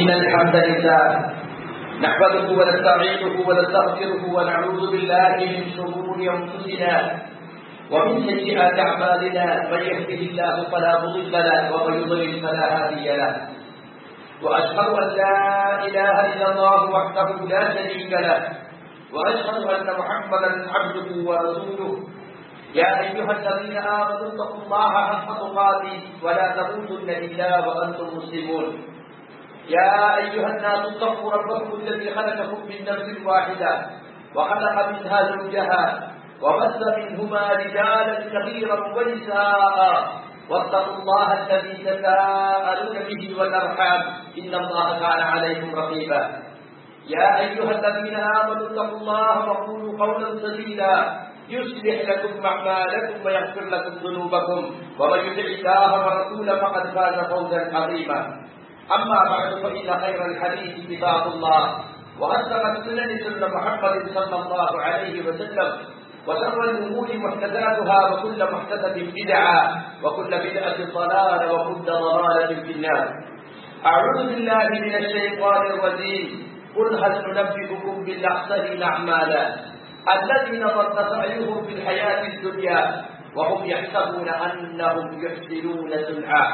إن الحمد لله نحمده ونستعينه ونستغفره ونعوذ بالله من شرور أنفسنا ومن سيئات أعمالنا من يهده الله فلا مضل له ومن يضلل فلا هادي له وأشهد أن لا إله إلا الله وحده لا شريك له وأشهد أن محمدا عبده ورسوله يا أيها الذين آمنوا اتقوا الله حق تقاته ولا تموتن إلا وأنتم مسلمون يا أيها الناس اتقوا ربكم الذي خلقكم من نفس واحدة وخلق منها زوجها وبث منهما رجالا كثيرا ونساء واتقوا الله الذي تساءلون به والأرحام إن الله كان عليكم رقيبا يا أيها الذين آمنوا اتقوا الله وقولوا قولا سديدا يصلح لكم أعمالكم ويغفر لكم ذنوبكم ومن يطع الله ورسوله فقد فاز فوزا عظيما أما بعد فإن خير الحديث كتاب الله وأصدق السنن سنة محمد صلى الله عليه وسلم وشر الأمور محدثاتها وكل محدثة بدعة وكل بدعة ضلالة وكل ضلالة في النار أعوذ بالله من الشيطان الرجيم قل هل ننبئكم بالأحسنين أعمالا الذين ضل سعيهم في الحياة الدنيا وهم يحسبون أنهم يحسنون صنعا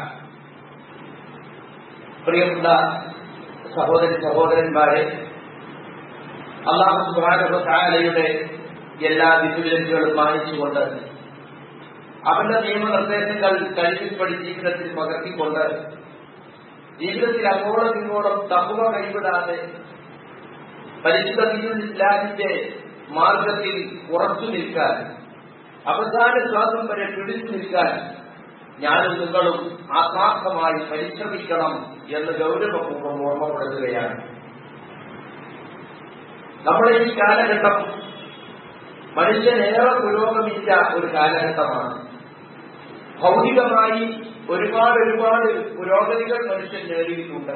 പ്രിയപ്പെട്ട സഹോദരി സഹോദരന്മാരെ അള്ളാഹു സുബാനയുടെ എല്ലാ വിധുവിലക്കുകളും മാനിച്ചുകൊണ്ട് അവന്റെ നിയമനിർദ്ദേശങ്ങൾ കഴിവിൽപ്പടി ജീവിതത്തിൽ പകർത്തിക്കൊണ്ട് ജീവിതത്തിൽ അങ്ങോളം ഇങ്ങോളം തഹുവ കൈവിടാതെ പരിശുദ്ധ ദീനുൽ ഇസ്ലാമിന്റെ മാർഗത്തിൽ ഉറച്ചു നിൽക്കാൻ അവസാന ശ്വാസം വരെ പിടിച്ചു നിൽക്കാൻ ഞാനും നിങ്ങളും ആത്മാർത്ഥമായി പരിശ്രമിക്കണം എന്ന് ഗൗരവപൂർവ്വം ഓർമ്മപ്പെടുത്തുകയാണ് നമ്മുടെ ഈ കാലഘട്ടം മനുഷ്യനേറെ പുരോഗമിച്ച ഒരു കാലഘട്ടമാണ് ഭൗതികമായി ഒരുപാട് ഒരുപാട് പുരോഗതികൾ മനുഷ്യൻ നേടിയിട്ടുണ്ട്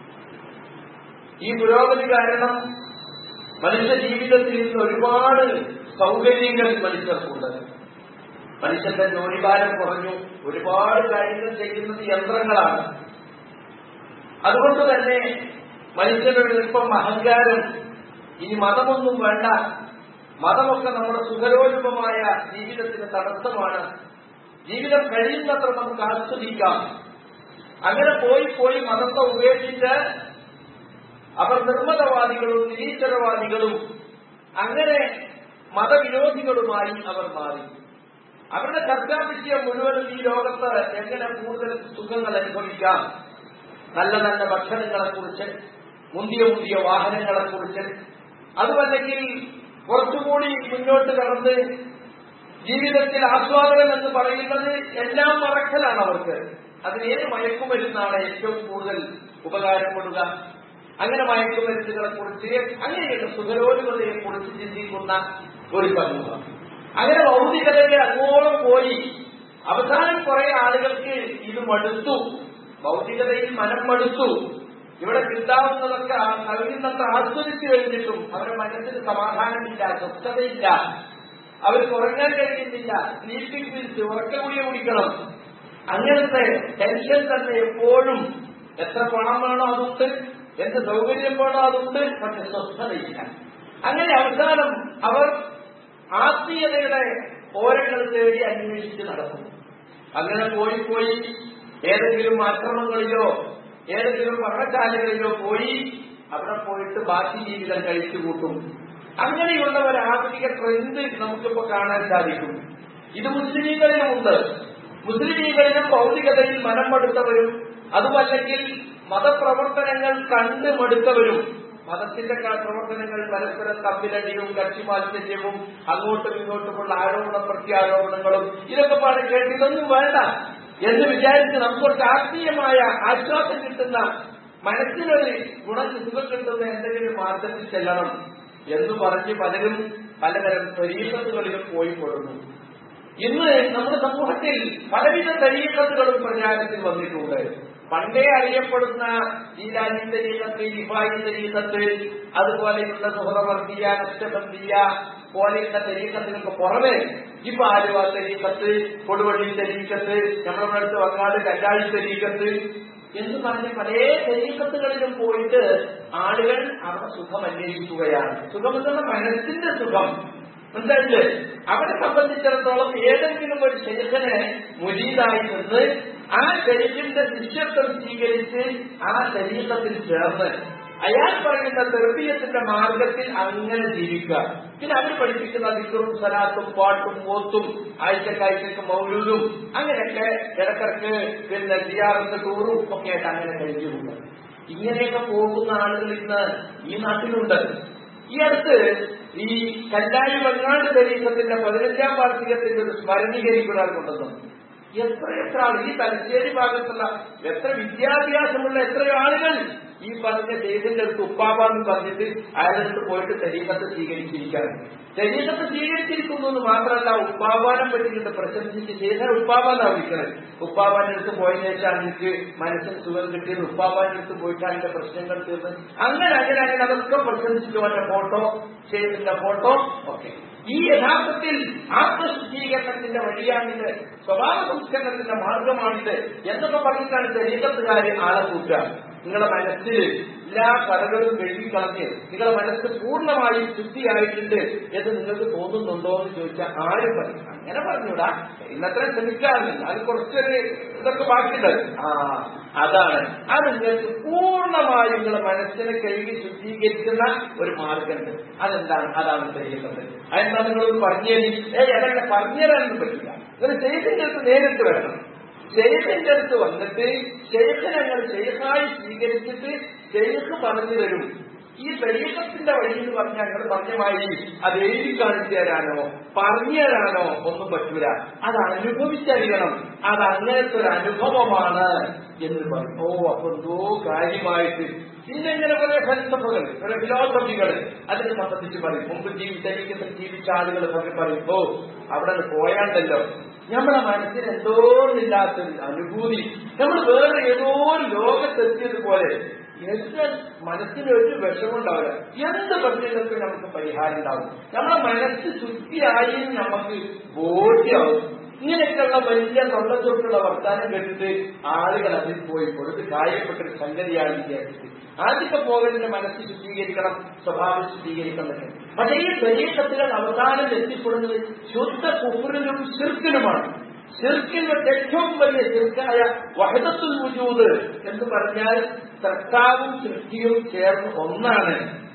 ഈ പുരോഗതി കാരണം മനുഷ്യ ജീവിതത്തിൽ ഇന്ന് ഒരുപാട് സൗകര്യങ്ങൾ മനുഷ്യർക്കുണ്ട് മനുഷ്യന്റെ ജോലിഭാരം കുറഞ്ഞു ഒരുപാട് കാര്യങ്ങൾ ചെയ്യുന്നത് യന്ത്രങ്ങളാണ് അതുകൊണ്ട് തന്നെ മനുഷ്യനൊരു ഇപ്പം അഹങ്കാരം ഇനി മതമൊന്നും വേണ്ട മതമൊക്കെ നമ്മുടെ സുഖരോചിതമായ ജീവിതത്തിന് തടസ്സമാണ് ജീവിതം കഴിയുന്നത്ര നമുക്ക് ആസ്വദിക്കാം അങ്ങനെ പോയി പോയി മതത്തെ ഉപേക്ഷിച്ച് അവർ നിർമ്മതവാദികളും നിരീശ്വരവാദികളും അങ്ങനെ മതവിരോധികളുമായി അവർ മാറി അവരുടെ ചർച്ചാ വിഷയം മുഴുവനും ഈ ലോകത്ത് എങ്ങനെ കൂടുതൽ സുഖങ്ങൾ അനുഭവിക്കാം നല്ല നല്ല ഭക്ഷണങ്ങളെക്കുറിച്ച് മുന്തിയ മുന്തിയ വാഹനങ്ങളെക്കുറിച്ച് അതുമല്ലെങ്കിൽ കുറച്ചുകൂടി മുന്നോട്ട് കടന്ന് ജീവിതത്തിൽ ആസ്വാദനം എന്ന് പറയുന്നത് എല്ലാം മറക്കലാണ് അവർക്ക് അതിനേത് മയക്കുമരുന്നാണ് ഏറ്റവും കൂടുതൽ ഉപകാരപ്പെടുക അങ്ങനെ മയക്കുമരുന്നുകളെ കുറിച്ച് അങ്ങനെയുള്ള സുഖരോഗങ്ങളെ കുറിച്ച് ചിന്തിക്കുന്ന ഒരു സമൂഹം അങ്ങനെ ഭൗതികതയുടെ അങ്ങോളം പോയി അവസാനം കുറെ ആളുകൾക്ക് ഇത് മടുത്തു ഭൗതികതയിൽ മനം മടുത്തു ഇവിടെ കിട്ടാവുന്നതൊക്കെ കഴിയുന്നത്ര ആസ്വദിച്ചു കഴിഞ്ഞിട്ടും അവരുടെ മനസ്സിന് സമാധാനമില്ല സ്വസ്ഥതയില്ല അവർക്ക് ഉറങ്ങാൻ കഴിയുന്നില്ല സ്ലീപ്പിംഗ് പിൽസ് ഉറക്കഗുളിക കുടിക്കണം അങ്ങനത്തെ ടെൻഷൻ തന്നെ എപ്പോഴും എത്ര പണം വേണോ അതുണ്ട് എന്ത് സൗകര്യം വേണോ അതുണ്ട് പക്ഷെ സ്വസ്ഥതയില്ല അങ്ങനെ അവസാനം അവർ ആത്മീയതയുടെ ഓരങ്ങൾ തേടി അന്വേഷിച്ച് നടക്കും അങ്ങനെ പോയി പോയി ഏതെങ്കിലും ആശ്രമങ്ങളിലോ ഏതെങ്കിലും പഠനശാലകളിലോ പോയി അവിടെ പോയിട്ട് ബാക്കി ജീവിതം കഴിച്ചു കൂട്ടും അങ്ങനെയുള്ള ഒരു ആധുനിക ട്രെൻഡ് നമുക്കിപ്പോ കാണാൻ സാധിക്കും ഇത് മുസ്ലിമീങ്ങളിലുമുണ്ട് മുസ്ലിമീങ്ങളിലും ഭൗതികതയിൽ മനം മടുത്തവരും അതുമല്ലെങ്കിൽ മതപ്രവർത്തനങ്ങൾ കണ്ട് മടുത്തവരും മതത്തിന്റെ പ്രവർത്തനങ്ങൾ പരസ്പരം തമ്മിലടിയും കക്ഷിമാത്സര്യവും അങ്ങോട്ടും ഇങ്ങോട്ടുമുള്ള ആരോപണ പ്രത്യാരോപണങ്ങളും ഇതൊക്കെ പാടെ കേട്ട് ഇതൊന്നും വേണ്ട എന്ന് വിചാരിച്ച് നമുക്കൊരു ആത്മീയമായ ആശ്വാസം കിട്ടുന്ന മനസ്സിനൊരു ഗുണം സുഖം കിട്ടുന്ന എന്തെങ്കിലും മാർഗത്തിൽ ചെല്ലണം എന്ന് പറഞ്ഞ് പലരും പലതരം പരീക്ഷത്തുകളിലും പോയി കൊടുന്നു ഇന്ന് നമ്മുടെ സമൂഹത്തിൽ പലവിധ തരീക്കത്തുകളും പ്രചാരത്തിൽ വന്നിട്ടുണ്ട് പണ്ടേ അറിയപ്പെടുന്ന ജീലാനി തരീക്കത്ത് ഇഫായി തരീക്കത്ത് അതുപോലെയുള്ള സുഹൃവർത്തിയ നഷ്ടബന്ധിയ പോലെയുള്ള തരീക്കത്തുകൾക്ക് പുറമെ ഇപ്പൊ ആലുവ തരീക്കത്ത് കൊടുവള്ളി തരീക്കത്ത് നമ്മുടെ അടുത്ത് വങ്ങാട് കല്ലാഴി തരീക്കത്ത് എന്ന് പറഞ്ഞ് പല ശരീരത്തുകളിലും പോയിട്ട് ആളുകൾ അവിടെ സുഖം അന്വേഷിക്കുകയാണ് സുഖമെന്നുള്ള മനസ്സിന്റെ സുഖം മനസ്സിലായില്ലേ അവരെ സംബന്ധിച്ചിടത്തോളം ഏതെങ്കിലും ഒരു ശരീരത്തിന് മുരീതായി നിന്ന് ആ ശരീരത്തിന്റെ ശിഷ്യത്വം സ്വീകരിച്ച് ആ ശരീരത്തിൽ ചേർന്ന് അയാൾ പറയുന്ന തെർബീയത്തിന്റെ മാർഗത്തിൽ അങ്ങനെ ജീവിക്കുക പിന്നെ അവർ പഠിപ്പിക്കുന്ന ദിക്കറും സലാത്തും പാട്ടും ഓത്തും ആഴ്ചക്കാഴ്ചക്ക് മൗലൂദും അങ്ങനെയൊക്കെ ഇടക്കിടക്ക് പിന്നെ സിയാറത്ത് ടൂറും ഒക്കെ ആയിട്ട് അങ്ങനെ കഴിഞ്ഞുകൊണ്ട് ഇങ്ങനെയൊക്കെ പോകുന്ന ആളുകൾ ഇന്ന് ഈ നാട്ടിലുണ്ട് ഈ അടുത്ത് ഈ കല്ലായി വങ്ങാട് ദരീസത്തിന്റെ പതിനഞ്ചാം വാർഷികത്തിന്റെ ഒരു സ്മരണീകരിക്കുന്ന കൊണ്ടുവന്നു എത്ര എത്ര ആൾ ഈ തലശ്ശേരി ഭാഗത്തുള്ള എത്ര വിദ്യാഭ്യാസമുള്ള എത്രയോ ആളുകൾ ഈ പറഞ്ഞ ചെയ്തിന്റെ അടുത്ത് ഉപ്പാപാന്ന് പറഞ്ഞിട്ട് അയാളുടെ പോയിട്ട് ശരീരത്തെ സ്വീകരിച്ചിരിക്കാണ് ശരീരത്തെ സ്വീകരിച്ചിരിക്കുന്നു എന്ന് മാത്രമല്ല ഉപ്പാവാനെ പറ്റിയിട്ട് പ്രശംസിച്ച് ചെയ്ത ഉപ്പാവാനാ വിളിക്കുന്നത് ഉപ്പാവാന്റെ അടുത്ത് പോയതിനു ശേഷം എനിക്ക് മനസ്സിന് സുഖം കിട്ടിയത് ഉപ്പാവാന്റെ അടുത്ത് പോയിട്ടാണ് എന്റെ പ്രശ്നങ്ങൾ തീർന്നത് അങ്ങനെ അങ്ങനെ അങ്ങനെ അതൊക്കെ പ്രശംസിച്ചു അവന്റെ ഫോട്ടോ ചെയ്തിന്റെ ഫോട്ടോ ഓക്കെ ഈ യഥാർത്ഥത്തിൽ ആത്മശുദ്ധീകരണത്തിന്റെ വഴിയാണിത് സ്വഭാവ സംസ്കരണത്തിന്റെ മാർഗമാണിത് എന്നൊക്കെ പറഞ്ഞിട്ടാണ് ശരീരത്തുകാര് ആളെ കൂട്ടുക നിങ്ങളുടെ മനസ്സിൽ എല്ലാ കലകളും കഴുകിക്കളഞ്ഞ് നിങ്ങളുടെ മനസ്സ് പൂർണ്ണമായും ശുദ്ധിയായിട്ടുണ്ട് എന്ന് നിങ്ങൾക്ക് തോന്നുന്നുണ്ടോ എന്ന് ചോദിച്ചാൽ ആരും പറയും അങ്ങനെ പറഞ്ഞൂടാ ഇന്നത്ര ശ്രമിക്കാറില്ല അത് കുറച്ചൊരു ഇതൊക്കെ ബാക്കിയുണ്ട് ആ അതാണ് അത് നിങ്ങൾക്ക് പൂർണ്ണമായും നിങ്ങളുടെ മനസ്സിനെ കഴുകി ശുദ്ധീകരിക്കുന്ന ഒരു മാർഗമുണ്ട് അതെന്താണ് അതാണ് ചെയ്യുന്നത് അതെന്താ നിങ്ങളൊന്ന് പറഞ്ഞു ഏ അതല്ല പറഞ്ഞുതരാനൊന്നും പറ്റില്ല നിങ്ങൾ ചെയ്തിന്റെ അടുത്ത് നേരിട്ട് വരണം ഷെയ്ഖിന്റെ അടുത്ത് വന്നിട്ട് ഷെയ്ഖ് ഞങ്ങൾ ഷെയ്ഖായി സ്വീകരിച്ചിട്ട് ഷെയ്ഖ് പറഞ്ഞു തരും ഈ ശരീരത്തിന്റെ വഴി എന്ന് പറഞ്ഞാൽ ഞങ്ങൾ പറഞ്ഞ മാതിരി അത് എഴുതി കാണിച്ചു തരാനോ പറഞ്ഞു തരാനോ ഒന്നും പറ്റൂല അത് അനുഭവിച്ചറിയണം അത് അങ്ങനത്തെ ഒരു അനുഭവമാണ് എന്ന് പറയും ഓ അപ്പൊ എന്തോ കാര്യമായിട്ട് പിന്നെ ഇങ്ങനെ കുറെ ഫലസഫകൾ കുറെ ഫിലോസഫികൾ അതിനെ സംബന്ധിച്ച് പറയും മുമ്പ് ജീവിച്ച ശരീരത്തിൽ ജീവിച്ച ആളുകൾ പറയും ഓ അവിടെ പോയാണ്ടല്ലോ നമ്മളെ മനസ്സിന് എന്തോന്നില്ലാത്തൊരു അനുഭൂതി നമ്മൾ വേറെ ഏതോ ഒരു ലോകത്തെത്തിയതുപോലെ എന്ത് മനസ്സിന് ഒരു വിഷമുണ്ടാവില്ല എന്ത് പ്രശ്നങ്ങൾക്ക് നമുക്ക് പരിഹാരം ഉണ്ടാവും നമ്മളെ മനസ്സ് ശുദ്ധിയായി നമുക്ക് ബോധ്യമാവും ഇങ്ങനെയൊക്കെയുള്ള വലിയ തൊള്ളത്തൊട്ടുള്ള വർത്താനം കേട്ടിട്ട് ആളുകൾ അതിൽ പോയി കൊടുത്ത് കാര്യപ്പെട്ടൊരു സംഗതിയാണ് വിചാരിച്ചിട്ട് ആദ്യമൊക്കെ പോകലിന്റെ മനസ്സ് ശുദ്ധീകരിക്കണം സ്വഭാവം ശുദ്ധീകരിക്കണം എന്നൊക്കെ പക്ഷേ ഈ പരീക്ഷത്തുകൾ അവസാനം എത്തിപ്പെടുന്നത് ശുദ്ധ കുഫറിനും ശിർക്കിനുമാണ് ശിർക്കിന്റെ ഏറ്റവും വലിയ ശിർക്കായ വഹദത്തുൽ വജൂദ് എന്ന് പറഞ്ഞാൽ സൃഷ്ടാവും സൃഷ്ടിയും ചേർന്ന് ഒന്നാണ്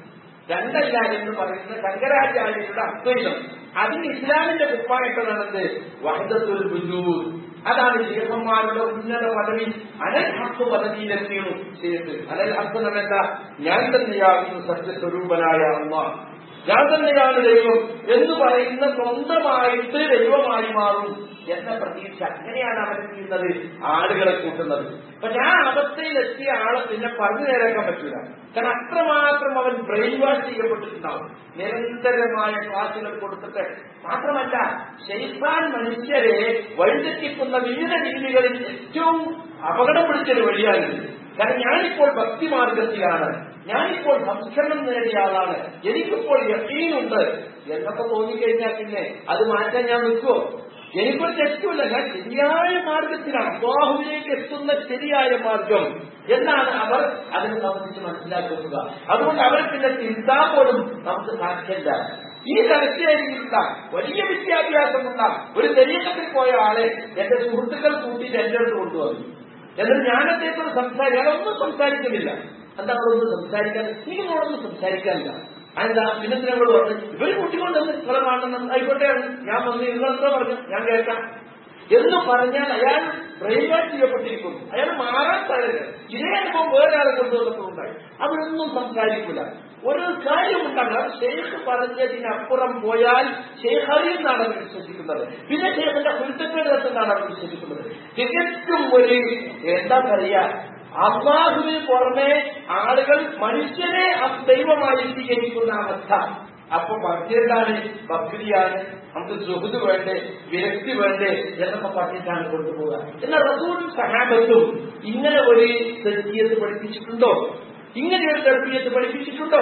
രണ്ടല്ല എന്ന് പറയുന്ന ശങ്കരാചാര്യരുടെ അദ്വൈതം അതിന് ഇസ്ലാമിന്റെ കുപ്പായിട്ടതാണത് വഹദത്തുൽ വജൂദ് അതാണ് ശേഖന്മാരുടെ ഉന്നത പദവി അനൽ ഹക്ക് പദവിയിലെത്തിയും ചെയ്ത് അനൽ ഹക്ക് എന്നെന്താ ഞാൻ തന്നെയാകുന്നു സത്യസ്വരൂപനായ അമ്മ ഞാൻ തന്നെയാണ് ദൈവം എന്ന് പറയുന്ന സ്വന്തമായിട്ട് ദൈവമായി മാറും എന്ന പ്രതീക്ഷ അങ്ങനെയാണ് അവൻ ചെയ്യുന്നത് ആളുകളെ കൂട്ടുന്നത് പക്ഷെ ആ അവസ്ഥയിലെത്തിയ ആളെ പിന്നെ പറഞ്ഞു നേരാക്കാൻ പറ്റൂല കാരണം അത്രമാത്രം അവൻ ബ്രെയിൻ വാഷ് ചെയ്യപ്പെട്ടിട്ടുണ്ടാവും നിരന്തരമായ ക്ലാസുകൾ കൊടുത്തിട്ട് മാത്രമല്ല ശൈത്താൻ മനുഷ്യരെ വഴിതെറ്റിക്കുന്ന വിവിധ രീതികളിൽ ഏറ്റവും അപകടം പിടിച്ചൊരു വഴിയാണിത് കാരണം ഞാനിപ്പോൾ ഭക്തിമാർഗത്തിലാണ് ഞാനിപ്പോൾ സംസ്കരണം നേടിയ ആളാണ് എനിക്കിപ്പോൾ യക്കീനുണ്ട് എന്നൊക്കെ തോന്നിക്കഴിഞ്ഞാൽ പിന്നെ അത് മാറ്റാൻ ഞാൻ നിൽക്കുമോ എനിക്കൊരു തെറ്റുമില്ല ഞാൻ ശരിയായ മാർഗത്തിലാണ് അള്ളാഹുവിലേക്ക് എത്തുന്ന ശരിയായ മാർഗം എന്നാണ് അവർ അതിനെ സംബന്ധിച്ച് മനസ്സിലാക്കുക അതുകൊണ്ട് അവർ പിന്നെ ചിന്താ പോലും നമുക്ക് സാധ്യമല്ല ഈ തലശ്ശേരിയിലുള്ള വലിയ വിദ്യാഭ്യാസമുള്ള ഒരു ശരീരത്തിൽ പോയ ആളെ എന്റെ സുഹൃത്തുക്കൾ കൂട്ടിയിട്ട് എന്റെ അടുത്ത് കൊണ്ടുവന്നു എന്നിട്ട് ഞാൻ അദ്ദേഹത്തോട് സംസാരിക്കാൻ ഒന്നും സംസാരിക്കുന്നില്ല എന്താ നമ്മളൊന്നും സംസാരിക്കാൻ നീ നിങ്ങളൊന്നും സംസാരിക്കാനില്ല അതെന്താ പിന്നെ ഞങ്ങൾ പറഞ്ഞു ഇവര് കൂട്ടിക്കൊണ്ട് നിങ്ങളെ കാണുന്ന ആയിക്കോട്ടെ ഞാൻ വന്ന് നിങ്ങളെന്താ പറഞ്ഞു ഞാൻ കേൾക്കാം എന്ന് പറഞ്ഞാൽ അയാൾ ബ്രെയിൻവാഷ് ചെയ്യപ്പെട്ടിരിക്കുന്നു അയാൾ മാറാൻ സാധ്യത ഇതേ അനുഭവം വേറെ ആളെ കൊണ്ടുവന്നിട്ടുണ്ടായി അവരൊന്നും സംസാരിക്കില്ല ഒരു കാര്യമുണ്ടാകാം ഷെയ്ഖ് പറഞ്ഞതിനപ്പുറം പോയാൽ ഷെയ്ഖ് അറിയുന്നതാണ് അവർ വിശ്വസിക്കുന്നത് പിന്നെ ഷെയ്ഖിന്റെ കുരുത്തക്കേട് തട്ടുന്നതാണ് അവർ വിശ്വസിക്കുന്നത് തികച്ചും ഒരു എന്താ പറയാ അള്ളാഹുവിന് പുറമെ ആളുകൾ മനുഷ്യനെ ദൈവമായി സ്വീകരിക്കുന്ന അവസ്ഥ അപ്പൊ പറഞ്ഞിട്ടാണ് ഭക്തിയാണ് നമുക്ക് സുഹൃത് വേണ്ടേ വിരക്തി വേണ്ടേ എന്നൊക്കെ പറഞ്ഞിട്ടാണ് കൊണ്ടുപോകുക എന്നാൽ റസൂലും സഹാബത്തും ഇങ്ങനെ ഒരു തെറ്റിയത് പഠിപ്പിച്ചിട്ടുണ്ടോ ഇങ്ങനെ ഒരു തെറ്റിയത് പഠിപ്പിച്ചിട്ടുണ്ടോ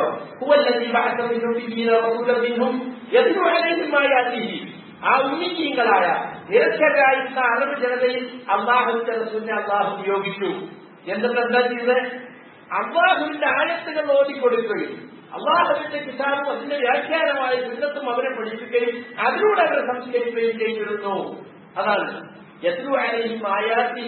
ആ ഉന്നിക്കീങ്ങളായ നിരക്ഷരായിരുന്ന അറബ് ജനതയിൽ അള്ളാഹുവിന്റെ റസൂലിനെ അള്ളാഹു ഉപയോഗിച്ചു എന്നിട്ട് എന്താ ചെയ്തത് അള്ളാഹുവിന്റെ ആയത്തുകൾ ഓതിക്കൊടുക്കുകയും അള്ളാഹുവിന്റെ കിതാബും അതിന്റെ വ്യാഖ്യാനമായ ചിന്തത്തും അവരെ പഠിപ്പിക്കുകയും അതിലൂടെ അവരെ സംസ്കരിക്കുകയും ചെയ്തിരുന്നു അതാണ് يتلو عليهم آياته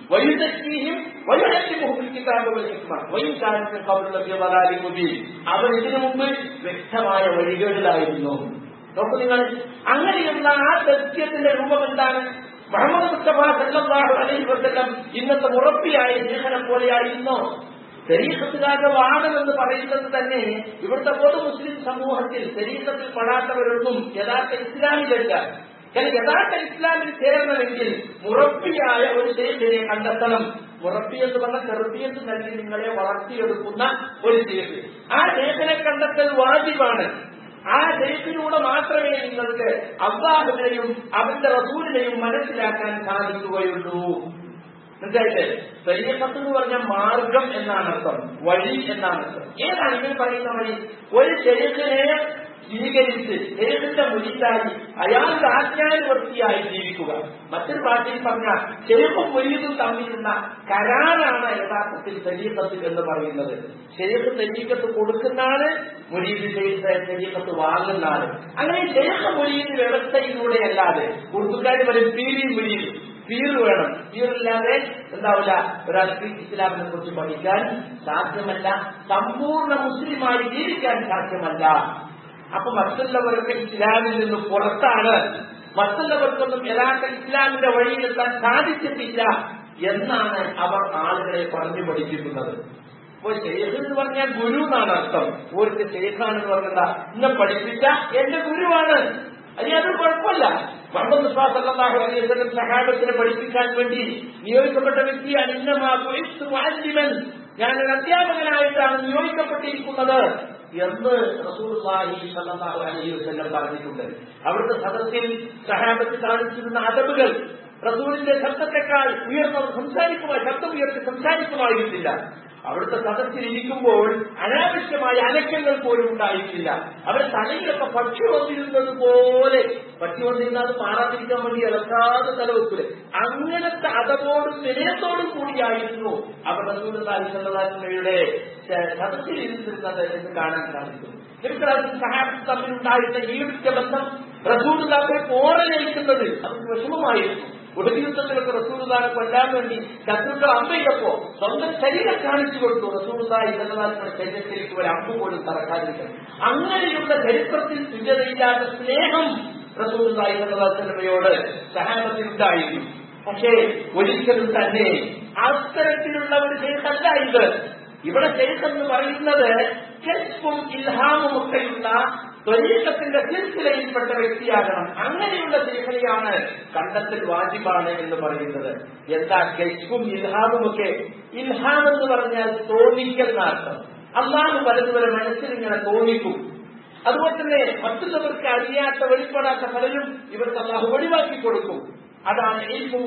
ويزكيهم ويعلمهم الكتاب والحكمة وإن كانوا من قبل لفي ضلال مبين അവർ ഇതിനു മുമ്പ് വ്യക്തമായ വഴികളിലായിരുന്നു നോക്കൂ നിങ്ങൾ അങ്ങനെയുള്ള ആ സത്യത്തിന്റെ രൂപം എന്താണ് മുഹമ്മദ് മുസ്തഫ സല്ലല്ലാഹു അലൈഹി വസല്ലം ഇന്നത്തെ മുറപ്പിയായ ലേഖനം പോലെയായിരുന്നോ ശരീരത്തുകാരുടെ വാദമെന്ന് പറയുന്നത് തന്നെ ഇവിടുത്തെ പൊതു മുസ്ലിം സമൂഹത്തിൽ ശരീരത്തിൽ പെടാത്തവരൊന്നും യഥാർത്ഥ ഇസ്ലാമിലല്ല കാരണം യഥാർത്ഥ ഇസ്ലാമിൽ ചേരണമെങ്കിൽ മുറപ്പിയായ ഒരു ശേഖരെ കണ്ടെത്തണം മുറപ്പി എന്ന് പറഞ്ഞ ചെറുപ്പിയെന്ന് നൽകി നിങ്ങളെ വളർത്തിയെടുക്കുന്ന ഒരു ശേഖ് ആ ശേഖനെ കണ്ടെത്തൽ വാജിബാണ് ആ ശേഖിലൂടെ മാത്രമേ നിങ്ങൾക്ക് അള്ളാഹുവിനെയും അവന്റെ റസൂലിനെയും മനസ്സിലാക്കാൻ സാധിക്കുകയുള്ളൂ മനസ്സിലായില്ലേ ശരീരത്ത് എന്ന് പറഞ്ഞ മാർഗം എന്നാണ് അർത്ഥം വഴി എന്നാണ് അർത്ഥം ഏതാണ് ഇവർ പറയുന്ന വഴി ഒരു ശരീരത്തിനെ സ്വീകരിച്ച് ശരീരത്തിന്റെ മുരിതായി അയാളുടെ ആജ്ഞാനുവർത്തിയായി ജീവിക്കുക മറ്റൊരു ഭാഷയിൽ പറഞ്ഞാൽ ശരീരവും മുരീതും തമ്മിലുള്ള കരാറാണ് യഥാർത്ഥത്തിൽ ശരീരത്തിൽ എന്ന് പറയുന്നത് ശരീരത്ത് ശരീരത്ത് കൊടുക്കുന്നതാണ് മുരീത് ശരീരത്ത് വാങ്ങുന്നതാണ് അങ്ങനെ ശരീര മുരീത് വ്യവസ്ഥയിലൂടെ അല്ലാതെ ഉറുദുക്കാർ വരും പീരി മുരീത് പീർ വേണം പീറില്ലാതെ എന്താവില്ല ഒരാൾക്ക് ഇസ്ലാമിനെ കുറിച്ച് പഠിക്കാൻ സാധ്യമല്ല സമ്പൂർണ്ണ മുസ്ലിമായി ജീവിക്കാൻ സാധ്യമല്ല അപ്പൊ മറ്റുള്ളവർക്ക് ഇസ്ലാമിൽ നിന്ന് പുറത്താണ് മറ്റുള്ളവർക്കൊന്നും യഥാർത്ഥ ഇസ്ലാമിന്റെ വഴിയിലെത്താൻ സാധിച്ചിട്ടില്ല എന്നാണ് അവർ ആളുകളെ പറഞ്ഞു പഠിപ്പിക്കുന്നത് അപ്പൊ ഷെയ്ഖ് എന്ന് പറഞ്ഞാൽ ഗുരു എന്നാണ് അർത്ഥം ഓർക്ക് ഷെയ്ഖാണെന്ന് പറഞ്ഞാ ഇന്നെ പഠിപ്പിച്ച എന്റെ ഗുരുവാണ് അതിന് അത് കുഴപ്പമില്ല മുഹമ്മദ് സല്ലല്ലാഹു അലൈഹി വസല്ലം സഹാബത്തിനെ പഠിപ്പിക്കാൻ വേണ്ടി നിയോഗിക്കപ്പെട്ട വ്യക്തിയാണ് ഇന്നമാ ബുഇസ്തു മുഅല്ലിമൻ ഞാൻ ഒരു അധ്യാപകനായിട്ടാണ് നിയോഗിക്കപ്പെട്ടിരിക്കുന്നത് എന്ന് റസൂലുള്ളാഹി സല്ലല്ലാഹു അലൈഹി വസല്ലം പറഞ്ഞിട്ടുണ്ട് അവിടുത്തെ സദസ്സിൽ സഹാബത്ത് കാണിച്ചിരുന്ന അതബുകൾ റസൂലിന്റെ ശബ്ദത്തെക്കാൾ ഉയർന്നവർ സംസാരിക്കുമായി ശബ്ദം ഉയർത്തി സംസാരിക്കുമായിരുന്നില്ല അവിടുത്തെ സദസ്സിൽ ഇരിക്കുമ്പോൾ അനാവശ്യമായ അനക്കങ്ങൾ പോലും ഉണ്ടായിട്ടില്ല അവരുടെ തലയിലൊക്കെ പക്ഷി വന്നിരുന്നത് പോലെ പക്ഷി വന്നിരുന്നാൽ മാറാതിരിക്കാൻ വേണ്ടി ഇളക്കാതെ തലവെക്കൂലെ അങ്ങനത്തെ അതവോടും വിനയത്തോടും കൂടിയായിരുന്നു അവർ റസൂലുള്ളാഹിയുടെ സദസ്സിൽ ഇരുന്നിരുന്നത് എന്ന് കാണാൻ സാധിക്കും സഹാബത്ത് തമ്മിലുണ്ടായിരുന്ന ഈടുറ്റ ബന്ധം റസൂലുള്ളാഹിയെ പോറലേക്കുന്നത് അവർക്ക് വിഷമമായിരുന്നു ഉടയുദ്ധത്തിലൊക്കെ റസൂലുദാനെ കൊല്ലാൻ വേണ്ടി ശത്രുക്കൾ അമ്പയിലപ്പോ സ്വന്തം ശരീരം കാണിച്ചു കൊടുത്തു റസൂലുദായി എന്നതാക്കുന്ന ശരീരത്തിലേക്ക് ഒരു അമ്പ് പോലും തറക്കാതിരിക്കണം അങ്ങനെയുള്ള ചരിത്രത്തിൽ തുല്യതയില്ലാത്ത സ്നേഹം റസൂലുദായി എന്നതാക്കുന്നവയോട് സഹാബത്തിനുണ്ടായിരുന്നു പക്ഷേ ഒരിക്കലും തന്നെ അത്തരത്തിലുള്ള ഒരു ശേഷമല്ല ഇത് ഇവിടെ ശേഷം എന്ന് പറയുന്നത് കെസ്പും ഇൽഹാമും ഒക്കെയുള്ള ത്വരീക്കത്തിന്റെ സിൽസിലയിൽപ്പെട്ട വ്യക്തിയാകണം അങ്ങനെയുള്ള ശേഖരയാണ് കണ്ടെത്തൽ വാജിബാണ് എന്ന് പറയുന്നത് എന്താ കെസ്പും ഇൽഹാമും ഒക്കെ ഇൽഹാം എന്ന് പറഞ്ഞാൽ തോന്നിക്കൽ എന്നർത്ഥം അള്ളാഹു പലതുവരെ മനസ്സിൽ ഇങ്ങനെ തോന്നിക്കും അതുപോലെ തന്നെ മറ്റുള്ളവർക്ക് അറിയാത്ത വെളിപ്പെടാത്ത പലരും ഇവർക്ക് അള്ളാഹു ഒഴിവാക്കി കൊടുക്കും അതാണ്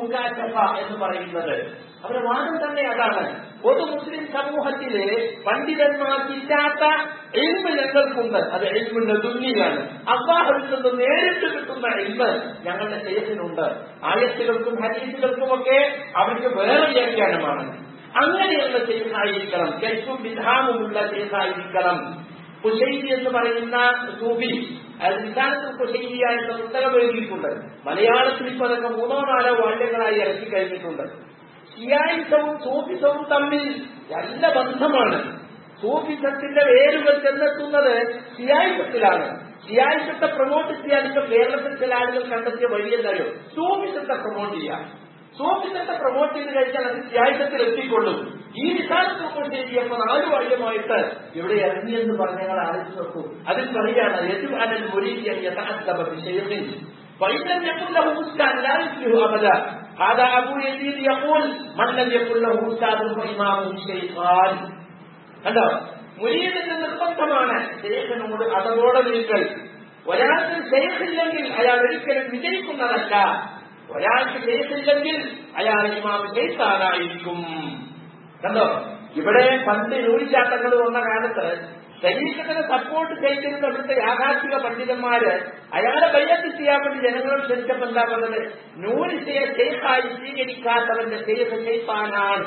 എന്ന് പറയുന്നത് അവരുടെ വാദം തന്നെ അതാണ് പൊതു മുസ്ലിം സമൂഹത്തിലെ പണ്ഡിതന്മാർക്കില്ലാത്ത എൽമ് ഞങ്ങൾക്കുണ്ട് അത് എൽമിന്റെ ദുന്നിയാണ് അള്ളാഹുവിൽ നിന്ന് നേരിട്ട് കിട്ടുന്ന എൽമ് ഞങ്ങളുടെ ശേഷനുണ്ട് ആയത്തുകൾക്കും ഹരീസുകൾക്കുമൊക്കെ അവർക്ക് വേറെ വ്യാഖ്യാനമാണ് അങ്ങനെയുള്ള ശേഷായിരിക്കണം കെൽപ്പും വിധാനമുള്ള ശേഷായിരിക്കണം കുശൈലി എന്ന് പറയുന്ന സൂഫി അത് നിസാനത്തിൽ കുശൈലിയ എന്ന പുസ്തകം എഴുതിയിട്ടുണ്ട് മലയാളത്തിൽ ഇപ്പൊ അതൊക്കെ മൂന്നോ നാലോ വാല്യങ്ങളായി ഇറക്കി കഴിഞ്ഞിട്ടുണ്ട് ഷിയായിസവും സൂഫിസവും തമ്മിൽ നല്ല ബന്ധമാണ് സൂഫിസത്തിന്റെ വേരുകൾ ചെന്നെത്തുന്നത് ഷിയായിസത്തിലാണ് ഷിയായിസത്തെ പ്രൊമോട്ട് ചെയ്യാൻ ഇപ്പൊ കേരളത്തിൽ ചില ആളുകൾ കണ്ടെത്തിയ വഴി എന്തായോ സൂഫിസത്തെ പ്രൊമോട്ട് ചെയ്യാം സൂഫിസത്തെ പ്രൊമോട്ട് ചെയ്ത് കഴിഞ്ഞാൽ അത് ഷിയായിസത്തിൽ എത്തിക്കൊള്ളും ഈ നിസാനത്തെ പ്രൊമോട്ട് ചെയ്യപ്പോ നാല് വർഷമായിട്ട് ഇവിടെ ഇറങ്ങിയെന്ന് പറഞ്ഞ ഞങ്ങൾ ആലോചിച്ച് നോക്കൂ അതിൽ പറയുകയാണ് യജുഅനൽ മുരീദിയൻ യതഅദ്ദബ ബിശൈഖിൻ فإن لم يكن له أستاذ لا يفلح أبدا هذا أبو يزيد يقول من لم يكن له أستاذ فإمامه شيطان കണ്ടോ മുരീദിന്റെ നിർബന്ധമാണ് ശേഖനോട് അതോടെ നിൽക്കൽ ഒരാൾക്ക് ശേഖില്ലെങ്കിൽ അയാൾ ഒരിക്കലും വിജയിക്കുന്നതല്ല ഒരാൾക്ക് ശേഖില്ലെങ്കിൽ അയാൾ ഇമാം ശൈത്താനായിരിക്കും കണ്ടോ ഇവിടെ പണ്ട് നൂലിച്ചാട്ടങ്ങൾ വന്ന കാലത്ത് ശരീരത്തിനെ സപ്പോർട്ട് ചെയ്തിരുന്ന ഇവിടുത്തെ യാഥാർത്ഥിക പണ്ഡിതന്മാര് അയാളെ ബയ്യത്ത് ചെയ്യാൻ വേണ്ടി ജനങ്ങളോട് ക്ഷണിച്ചപ്പോ എന്താ പറഞ്ഞത് നൂലിസയെ ശേഖായി സ്വീകരിക്കാത്തവന്റെ ശേഖ ശൈത്താനാണ്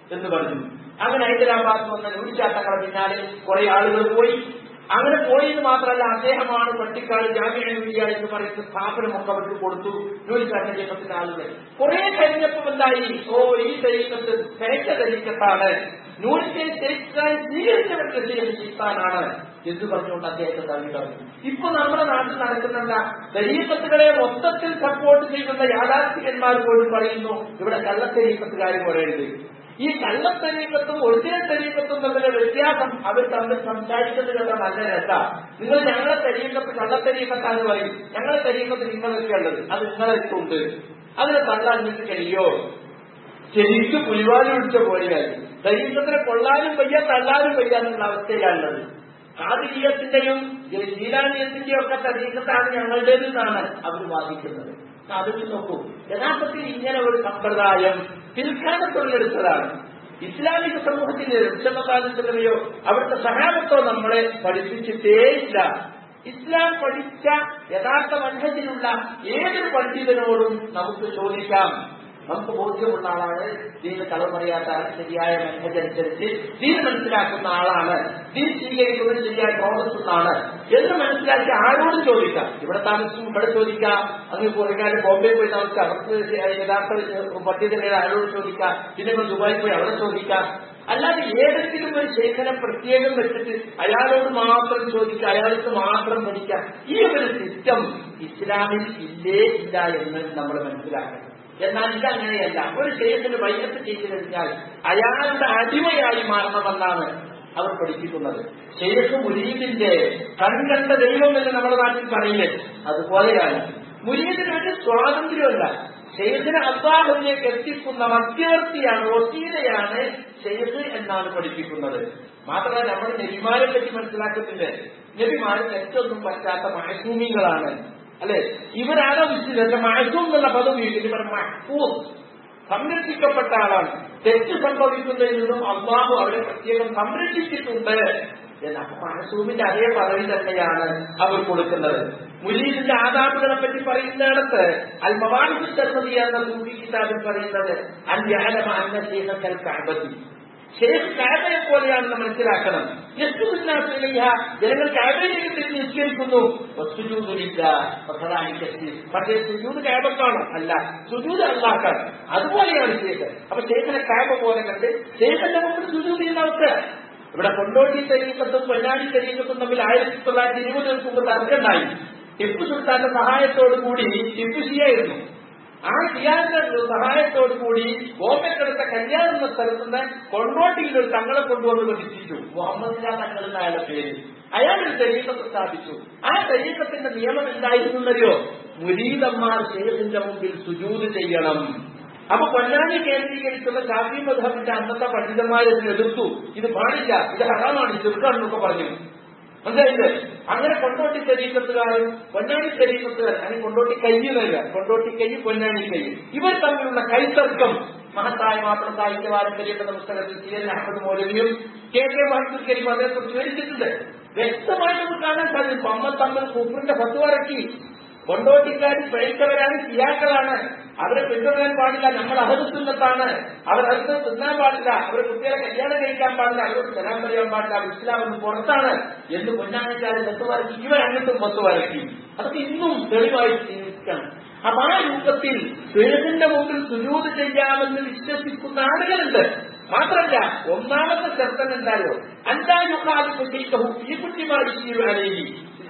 എന്ന് പറഞ്ഞു അങ്ങനെ ഹൈദരാബാദ് വന്ന നൂലിച്ചാട്ടങ്ങളെ പിന്നാലെ കുറെ ആളുകൾ പോയി അങ്ങനെ പോയത് മാത്രമല്ല അദ്ദേഹമാണ് പട്ടിക്കാട് ജാമ്യ എന്ന് പറയുന്ന സ്ഥാപനമൊക്കെ അവർക്ക് കൊടുത്തു നൂലിച്ചാട്ട ജനത്തിന്റെ ആളുകൾ കുറെ കഴിഞ്ഞപ്പോൾ എന്തായി ഓ ഈ തെരീക്കത്ത് തേച്ച തെരീക്കത്താണ് നൂലിനെ തേക്കാൻ സ്വീകരിച്ചവരുടെ ശിസ്ഥാനാണ് എന്ന് പറഞ്ഞുകൊണ്ട് അദ്ദേഹത്തെ തള്ളിക്കളഞ്ഞു ഇപ്പൊ നമ്മുടെ നാട്ടിൽ നടക്കുന്നുണ്ട തെരീക്കത്തുകളെ മൊത്തത്തിൽ സപ്പോർട്ട് ചെയ്യുന്ന യാഥാർത്ഥികന്മാർ പോലും പറയുന്നു ഇവിടെ കള്ളത്തെരീക്കത്തുകാർ പറയരുത് ഈ കള്ളത്തരീക്കത്തും ഒറിജിനൽ തരീക്കത്തും തമ്മിലെ വ്യത്യാസം അവർ തമ്മിൽ സംസാരിക്കുന്നത് കേട്ട നല്ല രസ നിങ്ങൾ ഞങ്ങളെ തരീക്കത്ത് കള്ളത്തരീക്കത്താന്ന് പറയും ഞങ്ങളെ തരീക്കത്ത് നിങ്ങളൊക്കെ ഉള്ളത് അത് നിങ്ങളെത്തുണ്ട് അതിനെ തള്ളാൻ നിങ്ങൾക്ക് കഴിയോ ശരിക്കും പുലിവാലി പിടിച്ച പോലെയായി തരീക്കത്തിനെ കൊള്ളാനും വയ്യ തള്ളാനും വയ്യ എന്നുള്ള അവസ്ഥയിലാണുള്ളത് ആദികീയത്തിന്റെയും ശീലാനീയത്തിന്റെയും ഒക്കെ തരീക്കത്താണ് ഞങ്ങളുടേതെന്നാണ് അവർ വാദിക്കുന്നത് ആലോചിച്ച് നോക്കൂ യഥാർത്ഥത്തിൽ ഇങ്ങനെ ഒരു സമ്പ്രദായം പിൽക്കാലത്തുള്ളെടുത്തതാണ് ഇസ്ലാമിക സമൂഹത്തിന്റെ രക്ഷമകാലത്തിലെയോ അവിടുത്തെ സഹാബത്തോ നമ്മളെ പഠിപ്പിച്ചിട്ടേയില്ല ഇസ്ലാം പഠിച്ച യഥാർത്ഥ മനസ്സിലുള്ള ഏതൊരു പണ്ഡിതനോടും നമുക്ക് ചോദിക്കാം നമുക്ക് ബോധ്യമുള്ള ആളാണ് ദീന് കളവ് പറയാത്ത ആൾ ശരിയായ മനസ്സനുസരിച്ച് ദീന് മനസ്സിലാക്കുന്ന ആളാണ് ദീൻ സ്വീകരിക്കുന്നത് ശരിയായ പ്രോസസ്സാണ് എന്ന് മനസ്സിലാക്കി ആരോടും ചോദിക്കാം ഇവിടെ താമസിക്കും ഇവിടെ ചോദിക്കാം അങ്ങ് കുറേക്കാലം ബോംബെ പോയി താമസിക്കാം അവർക്ക് യഥാർത്ഥ പണ്ഡിതനെ ആരോട് ചോദിക്കാം പിന്നെ നമ്മൾ ദുബായിൽ പോയി അവിടെ ചോദിക്കാം അല്ലാതെ ഏതെങ്കിലും ഒരു ശേഖരം പ്രത്യേകം വെച്ചിട്ട് അയാളോട് മാത്രം ചോദിക്കുക അയാൾക്ക് മാത്രം പഠിക്കാം ഈ ഒരു സിസ്റ്റം ഇസ്ലാമിൽ ഇല്ലേ ഇല്ല എന്ന് നമ്മൾ മനസ്സിലാക്കണം എന്നാൽ ഇതങ്ങനെയല്ല ഒരു ശേഖരത്തിന് വൈകത്ത് ചെയ്തു കഴിഞ്ഞാൽ അയാളുടെ അടിമയായി മാറണമെന്നാണ് അവർ പഠിപ്പിക്കുന്നത് ശേഖ് മുരീദിന്റെ കൺകണ്ട ദൈവം എന്ന് നമ്മുടെ നാട്ടിൽ പറയില്ലേ അതുപോലെയാണ് മുരീദിന് ഒരു സ്വാതന്ത്ര്യമല്ല ഷെയ്ഖിനെ അള്ളാഹുവിലേക്ക് എത്തിക്കുന്ന മധ്യവർത്തിയാണ് വസീലയാണ് ഷെയ്ഖ് എന്നാണ് പഠിപ്പിക്കുന്നത് മാത്രമല്ല നമ്മൾ നബിമാരെ പറ്റി മനസ്സിലാക്കുന്നില്ലേ നബിമാർ തെറ്റൊന്നും പറ്റാത്ത മഹസൂമികളാണ് അല്ലെ ഇവരാണോ വിശ്വസിച്ച മഹസൂം എന്നുള്ള പദം ഉപയോഗിക്കുന്നത് ഇവർ മഹ്ഫൂസ് സംരക്ഷിക്കപ്പെട്ട ആളാണ് തെറ്റ് സംഭവിക്കുന്നതിൽ നിന്നും അള്ളാഹു അവരെ പ്രത്യേകം സംരക്ഷിച്ചിട്ടുണ്ട് എന്ന് അപ്പൊ മഹസൂമിന്റെ അതേ പദവി തന്നെയാണ് അവർ കൊടുക്കുന്നത് മുരീദിന്റെ ആദാബുകളെ പറ്റി പറയുന്നിടത്ത് അൽ മവാനിബ് തർമതി എന്ന സൂഫി കിതാബിൽ പറയുന്നത് അൽ യഅലമ അന്ന ശേഖൽ കഅബത്തി ശേഖ് കാബയെ പോലെയാണെന്ന് മനസ്സിലാക്കണം യസ്തുമില്ലാത്തില്ല ജനങ്ങൾ കാബയിലേക്ക് തിരിഞ്ഞ് നിസ്കരിക്കുന്നു വസ്തുജൂതില്ല പക്ഷേ സുജൂത് കാബക്കാണ് അല്ല സുജൂത് അള്ളാക്കാണ് അതുപോലെയാണ് ശേഖ് അപ്പൊ ശേഖനെ കാബ പോലെ കണ്ട് ശേഖന്റെ മുമ്പിൽ സുജൂത് ചെയ്യുന്ന അവസ്ഥ ഇവിടെ കൊണ്ടോട്ടി തെരീക്കത്തും പൊന്നാടി തെരീക്കത്തും തമ്മിൽ ആയിരത്തി തൊള്ളായിരത്തി ഇരുപത് മുമ്പ് തർക്കമുണ്ടായി ടിപ്പു സുൽത്താന്റെ സഹായത്തോടു കൂടി ടിപ്പു ഷിയായിരുന്നു ആ ഷിയാന്റെ സഹായത്തോടു കൂടി ബോംബെക്കെടുത്ത കല്യാണം എന്ന സ്ഥലത്ത് നിന്ന് കൊണ്ടോട്ടിയിൽ ഒരു തങ്ങളെ കൊണ്ടുവന്ന് പഠിപ്പിച്ചു മുഹമ്മദ് ഷാ തങ്ങൾ എന്ന അയാളുടെ പേര് അയാൾ ഒരു തെരീക്കത്ത് സ്ഥാപിച്ചു ആ തെരീക്കത്തിന്റെ നിയമം എന്തായിരുന്നറിയോ മുരീദന്മാർ ഷെയ്ഖിന്റെ മുമ്പിൽ സുജൂത് ചെയ്യണം അപ്പൊ പൊന്നാനി കേന്ദ്രീകരിച്ചുള്ള ഷാഫി മധബിന്റെ അന്നത്തെ പണ്ഡിതന്മാരെ ഇതിനെ എതിർത്തു ഇത് പാടില്ല ഇത് ഹറാമാണ് ചെറുക്കാണെന്നൊക്കെ പറഞ്ഞു മനസ്സിലായില്ലേ അങ്ങനെ കൊണ്ടോട്ടി തെരീക്കത്തുകാരും പൊന്നാനി തെരീക്കത്തുകാർ അങ്ങനെ കൊണ്ടോട്ടി കയ്യുന്നില്ല കൊണ്ടോട്ടി കൈ പൊന്നാനി കൈ ഇവർ തമ്മിലുള്ള കൈത്തർക്കം മഹത്തായ മാത്രം സാഹിത്യ പാരമ്പര്യത്തിന്റെ പുസ്തകത്തിൽ സി എൻ അഹമ്മദ് മൗലവിയും കെ കെ മഹദൂർ കരീം അതേക്കുറിച്ച് വിവരിച്ചിട്ടുണ്ട് വ്യക്തമായിട്ട് നമുക്ക് കാണാൻ സാധിക്കും പമ്മ തമ്മിൽ സൂപ്രിന്റെ ഫത്വറക്കി കൊണ്ടോട്ടിക്കാർ പിഴച്ചവരാണ് സിയാക്കളാണ് അവരെ പിന്തുടരാൻ പാടില്ല നമ്മൾ അഹദുസുന്നത്താണ് അവർ അടുത്ത് തിന്നാൻ പാടില്ല അവരെ കുട്ടികളെ കല്യാണം കഴിക്കാൻ പാടില്ല അവരോട് തരാൻ പറയാൻ പാടില്ല ഇസ്ലാം എന്ന് പുറത്താണ് എന്ന് പൊന്നാണിക്കാരെ ബത്തുവാരക്കി ഇവർ അങ്ങോട്ടും ബത്തുവാരക്കി അതൊക്കെ ഇന്നും തെളിവായി ജീവിക്കാണ് അപ്പൊ ആ രൂപത്തിൽ സുരത്തിന്റെ മുമ്പിൽ സുരൂത് ചെയ്യാമെന്ന് വിശ്വസിക്കുന്ന ആളുകളുണ്ട് മാത്രമല്ല ഒന്നാമത്തെ ശബ്ദം എന്തായോ അഞ്ചായുക്കാലം കുട്ടിക്കഹു ഈ കുട്ടിമാരി ശീലി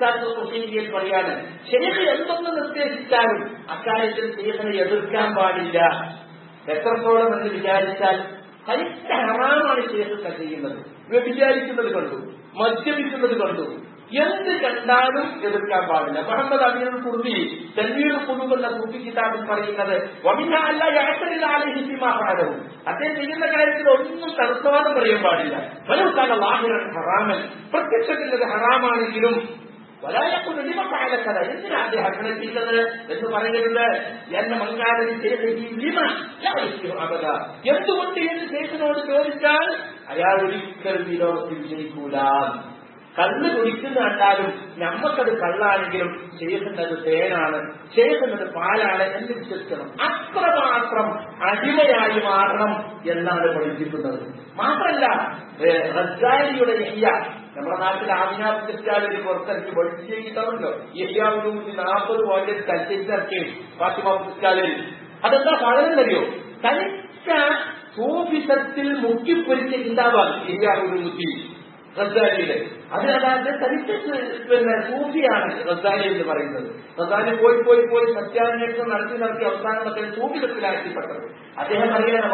ിൽ പറയാണ് ശേഖ് എന്തൊന്ന് നിർദ്ദേശിച്ചാലും അക്കാര്യത്തിൽ ശേഖനെ എതിർക്കാൻ പാടില്ല എത്രത്തോളം എന്ന് വിചാരിച്ചാൽ തനിച്ച ഹറാമാണ് ശേഖൊക്കെ ചെയ്യുന്നത് വ്യഭിചാരിക്കുന്നത് കണ്ടു മദ്യപിക്കുന്നത് കണ്ടു എന്ത് കണ്ടാലും എതിർക്കാൻ പാടില്ല മുഹമ്മദ് അമീർ കുർബി തൻവീർ കുടുംബ എന്ന സൂഫി കിതാബിൽ പറയുന്നത് വമിനല്ല യാത്രയിലാലും അദ്ദേഹം ചെയ്യുന്ന കാര്യത്തിൽ ഒന്നും തടസ്സവാദം പറയാൻ പാടില്ല ഫലവുക്കാല ലാഹിറൻ ഹറാമൻ പ്രത്യക്ഷത്തിൽ ഹറാമാണെങ്കിലും വലായക്കൊന്ന് ലിമക്കാലക്കഥ എന്തിനാ അദ്ദേഹം അങ്ങനെ ചെയ്തത് എന്ന് പറയുന്നത് എന്നെ മങ്കാലി ചെയ്ത ഈ ലിമ അബദ എന്തുകൊണ്ട് എന്ന് ശേഷനോട് ചോദിച്ചാൽ അയാൾ ഒരിക്കലും ഈ ലോകത്തിൽ ജയിക്കൂല കള്ള് കുടിക്കുന്ന കണ്ടാലും നമ്മക്കത് കള്ളാണെങ്കിലും ശേഖുന്നത് തേനാണ് ശേഖുന്നത് പാലാണ് എന്ന് വിശ്വസിക്കണം അത്രമാത്രം അടിമയായി മാറണം എന്നാണ് പഠിപ്പിക്കുന്നത് മാത്രമല്ല റസാരിയുടെ നെയ്യ നമ്മുടെ നാട്ടിൽ ആമിനാസ്റ്റാലിന് പുറത്തിറക്കി പഠിച്ചിട്ടുണ്ടല്ലോ യഹ്യാവിന് മുന്നിൽ നാൽപ്പത് പോലെ കൽച്ചിറക്കി ഫാത്തിമ പുസ്കാലിൽ അതെന്താ സാധനം അറിയോ തനിച്ച സൂഫിസത്തിൽ മുക്കിപ്പൊരിച്ച കിതാബാണ് യഹ്യാവിന് മുത്തി റസാലിയുടെ അത് അതായത് തനിച്ച് പിന്നെ സൂഫിയാണ് റസാലി എന്ന് പറയുന്നത് റസാലി പോയി പോയി പോയി സത്യാന്വേഷണം നടത്തി നടത്തി അവസാനം അദ്ദേഹം സൂഫിസത്തിലാക്കിപ്പെട്ടത് അദ്ദേഹം അറിയാതെ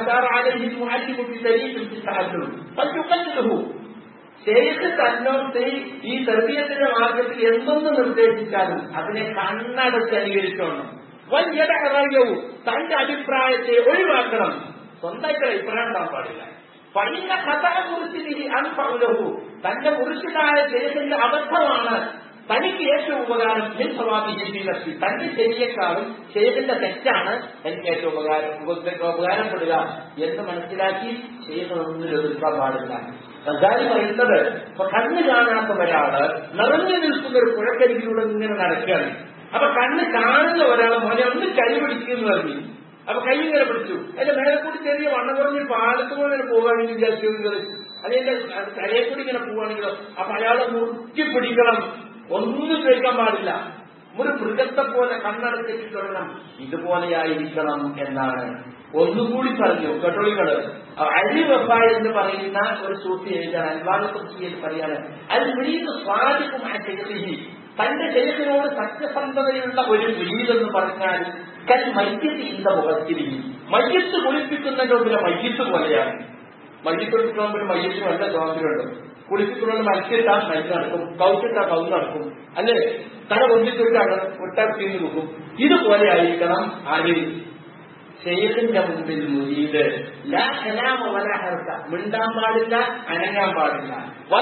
മഹുമാ ശേഷ് തന്നോട്ട് ഈ തെർബീയത്തിന്റെ മാർഗത്തിൽ എന്തൊന്ന് നിർദ്ദേശിച്ചാലും അതിനെ കണ്ണടച്ച് അനുകരിച്ചോണം വലിയ അറിയവും തന്റെ അഭിപ്രായത്തെ ഒഴിവാക്കണം സ്വന്തമായിട്ട് അഭിപ്രായം ഉണ്ടാകാൻ പാടില്ല പയ്യ കഥാകുറിച്ചിന് അൻപൗലഹു തന്റെ മുറിച്ചിതായ ശേഷന്റെ അബദ്ധമാണ് തനിക്ക് ഏറ്റവും ഉപകാരം ഹിസ്വാബി തന്റെ ശരിയേക്കാളും ശേഖന്റെ തെറ്റാണ് എനിക്ക് ഏറ്റവും ഉപകാരം ഉപകാരപ്പെടുക എന്ന് മനസ്സിലാക്കി ശേഖരൊന്നും എതിർക്കാൻ പാടില്ല ഗസാലി പറയുന്നത് ഇപ്പൊ കണ്ണ് കാണാത്ത ഒരാള് നിറഞ്ഞു നിൽക്കുന്ന ഒരു പുഴക്കരികിലൂടെ ഇങ്ങനെ നടക്കുകയാണ് അപ്പൊ കണ്ണ് കാണുന്ന ഒരാൾ മോനെ ഒന്ന് കൈ പിടിക്കുന്നു പറഞ്ഞു അപ്പൊ കൈ ഇങ്ങനെ പിടിച്ചു അതിന്റെ മേലെ കൂടി ചെറിയ വണ്ണം കുറഞ്ഞ് പാലത്ത് പോലെ ഇങ്ങനെ പോവുകയാണെങ്കിൽ വിചാരിക്കുന്നത് അതിന്റെ കരയെ കൂടി ഇങ്ങനെ പോവുകയാണെങ്കിലോ അപ്പൊ അയാളെ മുറുക്കി പിടിക്കണം ഒന്നും കഴിക്കാൻ പാടില്ല ഒരു മൃഗത്തെ പോലെ കണ്ണടച്ചിട്ട് തുടങ്ങണം ഇതുപോലെയായിരിക്കണം എന്നാണ് ഒന്നുകൂടി പറഞ്ഞു കേട്ടോളികള് അലി വഫായ എന്ന് പറയുന്ന ഒരു സൂഫി എഴുതാൻ അൽവാദത്തിൽ പറയാണ് അത് വിളിയത് സ്വാധിക്കും ആ ചെയ്തി തന്റെ ശരീരത്തിനോട് സത്യസന്ധതയുള്ള ഒരു വിലീതെന്ന് പറഞ്ഞാൽ കൽ മയ്യത്ത് ഇന്ന മുഖത്തിൽ മയ്യത്ത് കുളിപ്പിക്കുന്നതിന്റെ മുമ്പിലെ മയ്യത്ത് പോലെയാണ് മയ്യത്ത് കുളിപ്പിക്കുന്ന മുമ്പിൽ മയ്യത്തിന് വല്ല സ്വാതന്ത്ര്യമുണ്ട് കുളിപ്പിക്കുന്ന മത്സ്യത്താ മത്സ്യം നടക്കും കൗച്ചിട്ടാ കൗന്ന് നടക്കും അല്ലേ തല ഒന്നിച്ചിട്ടാണ് ഒട്ടാൽ തീർന്നു നോക്കും ഇതുപോലെ ആയിരിക്കണം ആര് ഷെയ്ഖിന്റെ മുമ്പിൽ മുരീത് ലാ കലാമ വല ഹർക്ക മിണ്ടാൻ പാടില്ല അനങ്ങാൻ പാടില്ല വല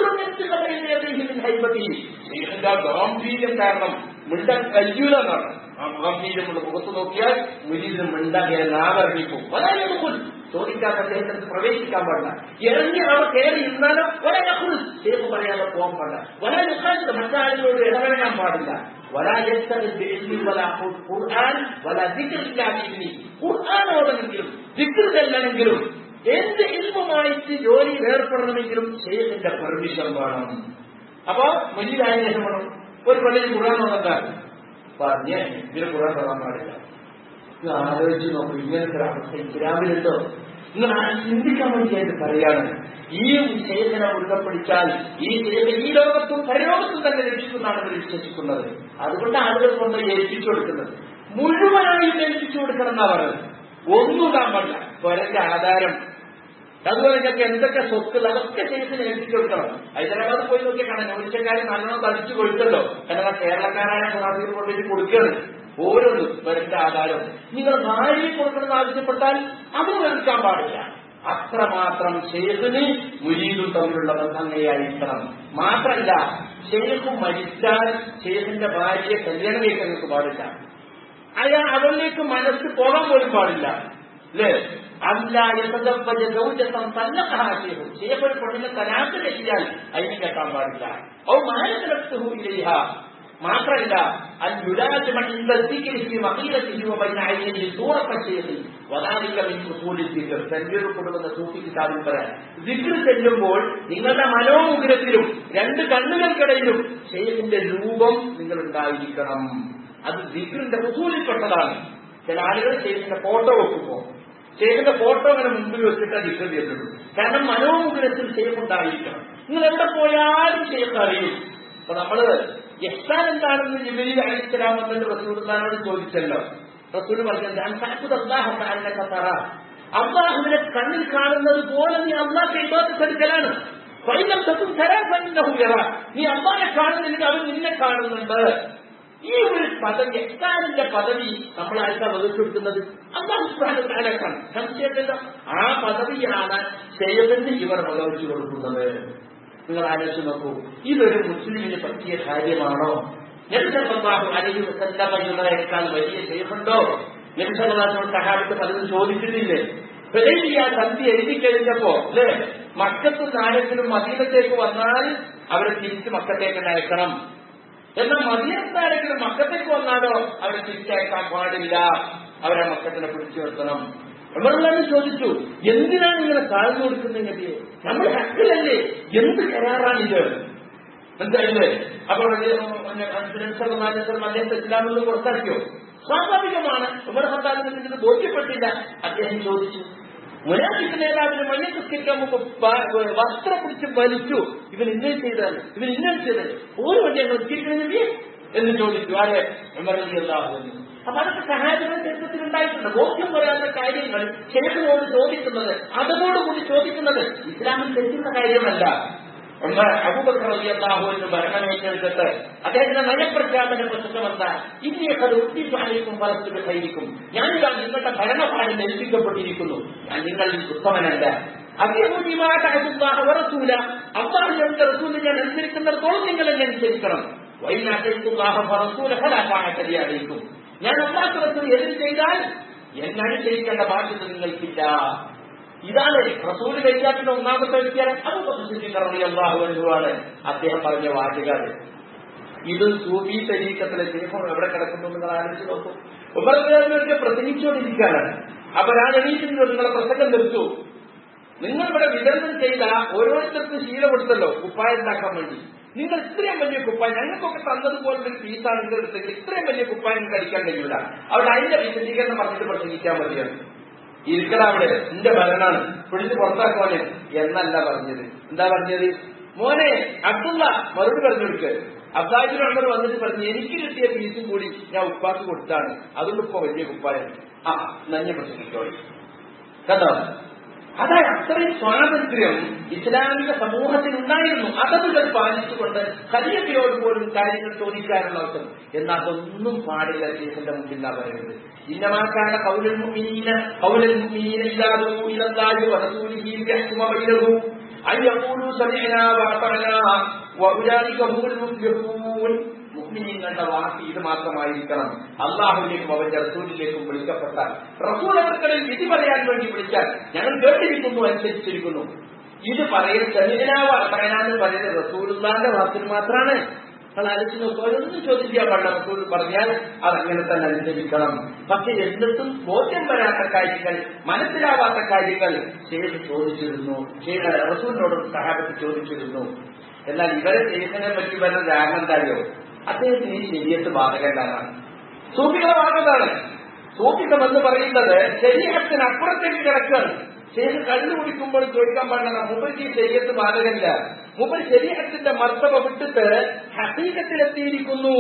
ഹൈബത്തി ഷെയ്ഖിന്റെ ഗാംഭീര്യം കാരണം മിണ്ടാൻ കഴിയൂല എന്നാണ് ആ ഗാംഭീര്യമുള്ള മുഖത്ത് നോക്കിയാൽ മുരീത് മിണ്ടാകെ നാവറിയിക്കും വലായൊന്നും ചോദിക്കാത്ത അദ്ദേഹത്തിന് പ്രവേശിക്കാൻ പാടില്ല ഇറങ്ങി അവർ കയറി ഇരുന്നാലും ഒരകുൽ ഷേഖ് പറയാതെ പോകാൻ പാടില്ല വല മറ്റാളുകളോട് ഇടപെടാൻ പാടില്ല ولا يستغل بعلم ولا ഖുർആൻ ولا ذكر ഇല്ലാ ബിഇൽമി ഖുർആൻ ഓതണമെങ്കിലും ദിക്ർ ചെല്ലണമെങ്കിലും എന്ത് ഇൽമുമായിട്ട് ജോലിയിൽ ഏർപ്പെടണമെങ്കിലും ഷെയ്ഖിന്റെ പെർമിഷൻ വേണം അപ്പൊ മുന്നിലായ ശേഷം വേണം ഒരു പള്ളിയിൽ ഖുർആൻ ഓതാൻ പറഞ്ഞ് ഇതിന് ഖുർആൻ ഓതാൻ പാടില്ല ഇത് ആലോചിച്ച് നോക്കും ഇങ്ങനത്തെ ഒരു അവസ്ഥ ഇസ്ലാമിലുണ്ടോ നിങ്ങൾ ആ ചിന്തിക്കാൻ വേണ്ടിയായിട്ട് പറയാണ് ഈ ശേഖന ഉൾപ്പെടുത്താൽ ഈ ശേഖന ഈ ലോകത്തും പരലോകത്തും തന്നെ രക്ഷിക്കുന്നതാണ് ഇവർ വിശ്വസിക്കുന്നത് അതുകൊണ്ട് ആളുകൾ കൊണ്ട് ഏൽപ്പിച്ചു കൊടുക്കുന്നത് മുഴുവനായും ഏൽപ്പിച്ചു കൊടുക്കണം എന്നാ പറയുന്നത് ഒന്നും ഇടാൻ പാടില്ല സ്വരന്റെ ആധാരം അതുപോലെ ഞങ്ങൾക്ക് എന്തൊക്കെ സ്വത്തുകൾ അതൊക്കെ ശേഖരത്തിന് ഏൽപ്പിച്ചു കൊടുക്കണം ഹൈദരാബാദ് പോയി നോക്കിയാൽ കാണാൻ ഒഴിച്ചക്കാരെ നല്ലോണം തടിച്ചു കൊടുത്തല്ലോ കാരണം കേരളക്കാരായ മുറാദികൾ കൊണ്ടിട്ട് കൊടുക്കുകയാണ് ഓരോന്നും സ്വരന്റെ ആധാരം നിങ്ങൾ ഭാര്യയെ കൊടുക്കണമെന്ന് ആവശ്യപ്പെട്ടാൽ അത് വെറുക്കാൻ പാടില്ല അത്രമാത്രം ഷെയ്ഖിന് മുരീദും തമ്മിലുള്ള ബന്ധങ്ങളായിരിക്കണം മാത്രല്ല ഷെയ്ഖ് മരിച്ചാൽ ഷെയ്ഖിന്റെ ഭാര്യയെ കല്യാണം കഴിക്കാൻ നിങ്ങൾക്ക് പാടില്ല അയാൾ അവളിലേക്ക് മനസ്സ് പോകാൻ പോലും പാടില്ല അല്ലേ അല്ല യഥവജ ഗൗജസം തന്നഹാശയവും ചെയ്യപ്പെട്ട പെണ്ണിനെ തനാക്ക് തെറ്റിയാൽ അതിന് കേൾക്കാൻ പാടില്ല ഔ മാനസിലത്തുഹു ഇലൈഹ മാത്രമല്ല അൽ യുലാജിമ ഇൻദ ദിക്രി ഫീ മഖീലത്തിഹി വ ബൈന ഐനിഹി സൂറത്ത ശൈഖി വദാലിക മിൻ ഉസൂലി ദിക്ർ തൻവീർ കൊടുക്കുന്ന സൂഫി കിതാബിൽ പറയാൻ ദിക്ർ ചെല്ലുമ്പോൾ നിങ്ങളുടെ മനോമുഗ്രത്തിലും രണ്ട് കണ്ണുകൾക്കിടയിലും ശൈഖിന്റെ രൂപം നിങ്ങൾ ഉണ്ടായിരിക്കണം അത് ദിക്റിന്റെ ഉസൂലിൽപ്പെട്ടതാണ് ചില ആളുകൾ ശൈഖിന്റെ ഫോട്ടോ വെക്കുമ്പോ ഷെയ്ഖിന്റെ ഫോട്ടോ അങ്ങനെ മുമ്പിൽ വെച്ചിട്ട് ദിക്ർ ചെയ്തിട്ടുള്ളൂ കാരണം മനോമുഗ്രത്തിൽ ഷെയ്ഖ് ഉണ്ടായിരിക്കണം നിങ്ങൾ എവിടെ പോയാലും ഷെയ്ഖ് അറിയും അപ്പൊ നമ്മള് എഹ്സാൻ എന്താണെന്ന് ജിബിലി അലിസ്ലാം എന്നിട്ട് റസൂൽദാനോട് ചോദിച്ചല്ലോ റസൂൽ പറഞ്ഞത് അള്ളാഹുവിനെ കണ്ണിൽ കാണുന്നത് പോലെ നീ അള്ളാഹ് ഇബാദത്തെടുക്കലാണ് സ്വയം സത്തും തരാൻ നീ അള്ളാഹെ കാണുന്നില്ലെങ്കിൽ അവൻ നിന്നെ കാണുന്നുണ്ട് ഈ ഒരു പദവി എക്സാമിന്റെ പദവി നമ്മൾ ആർക്കാ വകുപ്പെടുത്തുന്നത് അള്ളാഹുസ്ലാനാണ് സംശയത്തില്ല ആ പദവിയാണ് ശൈവന് ഇവർ വകവെച്ചു കൊടുക്കുന്നത് നിങ്ങൾ ആലോചിച്ച് നോക്കൂ ഇതൊരു മുസ്ലിമിന് പറ്റിയ കാര്യമാണോ നബിസല്ലാഹു അലൈഹി വസല്ലമയുള്ളതിനേക്കാൾ വലിയ ശൈഖുണ്ടോ നബിസല്ലാഹു സഹാബത്ത് പലതും ചോദിച്ചിട്ടില്ലേ ഹുദൈബിയ സന്ധി എഴുതി കഴിഞ്ഞപ്പോ അല്ലേ മക്കത്ത് ആരെങ്കിലും മദീനത്തേക്ക് വന്നാൽ അവരെ തിരിച്ച് മക്കത്തേക്ക് അയക്കണം എന്നാൽ മദീനത്ത് ആരെങ്കിലും മക്കത്തേക്ക് വന്നാലോ അവരെ തിരിച്ചയക്കാൻ പാടില്ല അവരെ മക്കത്തിനെ പിടിച്ചു നിർത്തണം ഉമർലാന്ന് ചോദിച്ചു എന്തിനാണ് ഇങ്ങനെ താഴ്ന്നു കൊടുക്കുന്നത് നബിയെ നമ്മൾ ഹക്കിലല്ലേ എന്ത് കരാറാണിത് എന്തായില്ലേ അപ്പോൾ അദ്ദേഹത്തെ ഇസ്ലാമിൽ നിന്ന് പുറത്തിറക്കിയോ സ്വാഭാവികമാണ് ഉമർ ഹത്താലിന് ഇത് ബോധ്യപ്പെട്ടില്ല അദ്ദേഹം ചോദിച്ചു മുനാഫിക്ക് നേതാവിന് മയ്യത്തിസ്കരിക്കാൻ മുമ്പ് വസ്ത്രം പിടിച്ച് വലിച്ചു ഇവൻ ഇന്നേ ചെയ്താൽ ഇവൻ ഇന്നേ ചെയ്താൽ ഒരു വണ്ടി ഞങ്ങൾ ഉച്ചരിക്കണമെന്നില്ലേ എന്ന് ചോദിച്ചു ആരെ ഉമറിയാഹുവെന്ന് അപ്പൊ അതൊക്കെ സഹായത്തിന്റെ ചരിത്രത്തിൽ ഉണ്ടായിട്ടുണ്ട് ബോധ്യം പറയാത്ത കാര്യങ്ങൾ ശേഖരോട് ചോദിക്കുന്നത് അതോടുകൂടി ചോദിക്കുന്നത് ഇസ്ലാമിൽ തെറ്റുന്ന കാര്യമല്ല ഒന്ന് അബൂബക്കറിയാഹുവിന് ഭരണമേറ്റെടുത്തിട്ട് അദ്ദേഹത്തിന്റെ നയപ്രഖ്യാപന പ്രശ്നം എന്താ ഇന്ത്യയൊക്കെ ഉദ്ദേശിക്കും ഫലത്തിൽ കൈരിക്കും ഞാനിതാ നിങ്ങളുടെ ഭരണഭാരം ഏൽപ്പിക്കപ്പെട്ടിരിക്കുന്നു ഞാൻ നിങ്ങളിൽ ഉത്തമനല്ല അദ്ദേഹം അള്ളാഹു എന്റെ റസൂലിനെ ഞാൻ അനുസരിക്കുന്നിടത്തോളം നിങ്ങൾ എന്നെ അനുസരിക്കണം വൈനാട്ടേക്കും ഞാൻ അള്ളാഹു റസൂൽ എതിർ ചെയ്താൽ എന്നെ അനുസരിക്കേണ്ട ബാധ്യത നിങ്ങൾക്കില്ല ഇതാണ് റസൂൽ കഴിക്കാത്തിന്റെ ഒന്നാമത്തെ വ്യക്തിയാണ് അള്ളാഹുവാണ് അദ്ദേഹം പറഞ്ഞ വാചകാത് ഇത് സൂഫി ശരീരത്തിലെ ശേഷം എവിടെ കിടക്കുന്നു നിങ്ങൾ ആലോചിച്ച് നോക്കൂ ഉപരൊക്കെ പ്രസംഗിച്ചുകൊണ്ടിരിക്കുകയാണ് അപ്പൊ ഞാൻ എണീറ്റിരുന്നു നിങ്ങളെ പ്രസംഗം നിർത്തൂ നിങ്ങൾ ഇവിടെ വിതരണം ചെയ്ത ഓരോരുത്തർക്കും ശീലമെടുത്തല്ലോ കുപ്പായം ഉണ്ടാക്കാൻ വേണ്ടി നിങ്ങൾ ഇത്രയും വലിയ കുപ്പായം ഞങ്ങൾക്കൊക്കെ തന്നതുപോലുള്ള ഒരു പീസാണ് നിങ്ങൾ എടുത്തെങ്കിൽ ഇത്രയും വലിയ കുപ്പായം കഴിക്കാൻ കഴിയില്ല അവിടെ അതിന്റെ വിശദീകരണം പറഞ്ഞിട്ട് പ്രസംഗിക്കാൻ മതിയാണ് ഇരിക്കട അവിടെ എന്റെ ഭരണാണ് പിടിച്ച് പുറത്താക്കുവാന് എന്നല്ല പറഞ്ഞത് എന്താ പറഞ്ഞത് മോനെ അബ്ദുള്ള മറുപടി പറഞ്ഞു കൊടുക്ക് അബ്ദാജിന് അമ്മർ വന്നിട്ട് പറഞ്ഞു എനിക്ക് കിട്ടിയ പീസും കൂടി ഞാൻ ഉപ്പാക്ക് കൊടുത്താണ് അതുകൊണ്ട് ഇപ്പൊ വലിയ കുപ്പായം ആ നഞ്ഞ പ്രസംഗിച്ചോളി കണ്ടോ അതായത് അത്രയും സ്വാതന്ത്ര്യം ഇസ്ലാമിക സമൂഹത്തിൽ ഉണ്ടായിരുന്നു അതതുകൾ പാലിച്ചുകൊണ്ട് ഖലീഫയോട് പോലും കാര്യങ്ങൾ ചോദിക്കാനുള്ള അവസരം എന്നാൽ അതൊന്നും പാടില്ല ശേഷന്റെ മുമ്പിൽ എന്നാ പറയുന്നത് ഇന്നമാക്കാന കൗലൽ മുഅ്മിനീന കൗലൽ മുഅ്മിനീന ഇല്ലാതെ ഇലല്ലാഹി വറസൂലിഹി യഹ്കുമ ബൈനഹും അൻ യഖൂലു സമീഅനാ വഅതഅനാ വഉലൈക ഹുമുൽ മുഫ്ലിഹൂൻ മുഗ്മിനീങ്ങളുടെ വാക്ക് ഇത് മാത്രമായിരിക്കണം അള്ളാഹുവിലേക്കും അവന്റെ റസൂലിലേക്കും വിളിക്കപ്പെട്ടാൽ റസൂൽ അവർക്കിടയിൽ വിധി പറയാൻ വേണ്ടി വിളിച്ചാൽ ഞങ്ങൾ കേട്ടിരിക്കുന്നു അനുസരിച്ചിരിക്കുന്നു ഇത് പറയൽ ശരീരാവ് പറയാനെന്ന് പറയുന്നത് റസൂലുള്ളാന്റെ വാക്കിന് മാത്രമാണ് നിങ്ങൾ ആലോചിച്ച് നോക്കുക ഒന്നും ചോദിക്കാൻ പാടില്ല റസൂൽ പറഞ്ഞാൽ അതങ്ങനെ തന്നെ അനുസരിക്കണം പക്ഷെ എന്നിട്ടും ബോധ്യം വരാത്ത കാര്യങ്ങൾ മനസ്സിലാവാത്ത കാര്യങ്ങൾ ചെയ്ത് ചോദിച്ചിരുന്നു റസൂലിനോട് സഹാബത്ത് ചോദിച്ചിരുന്നു എന്നാൽ ഇവരെ ചെയ്യുന്നതിനെ പറ്റി വരുന്ന ധാരണ എന്തായോ അദ്ദേഹത്തിന് ഈ ശരീരത്ത് ബാധകണ്ടാണ് സൂഫികളെ ബാധകമാണ് സൂഫികം എന്ന് പറയുന്നത് ശരീരത്തിന് അപ്പുറത്തേക്ക് കിടക്കുകയാണ് ശേഷം കണ്ണു കുടിക്കുമ്പോൾ ചോദിക്കാൻ പാടില്ല മുമ്പ് ഈ ശരീരത്ത് ബാധകമില്ല മുമ്പ് ശരീരത്തിന്റെ മർത്തവ വിട്ടിട്ട് ഹസീകത്തിലെത്തിയിരിക്കുന്നു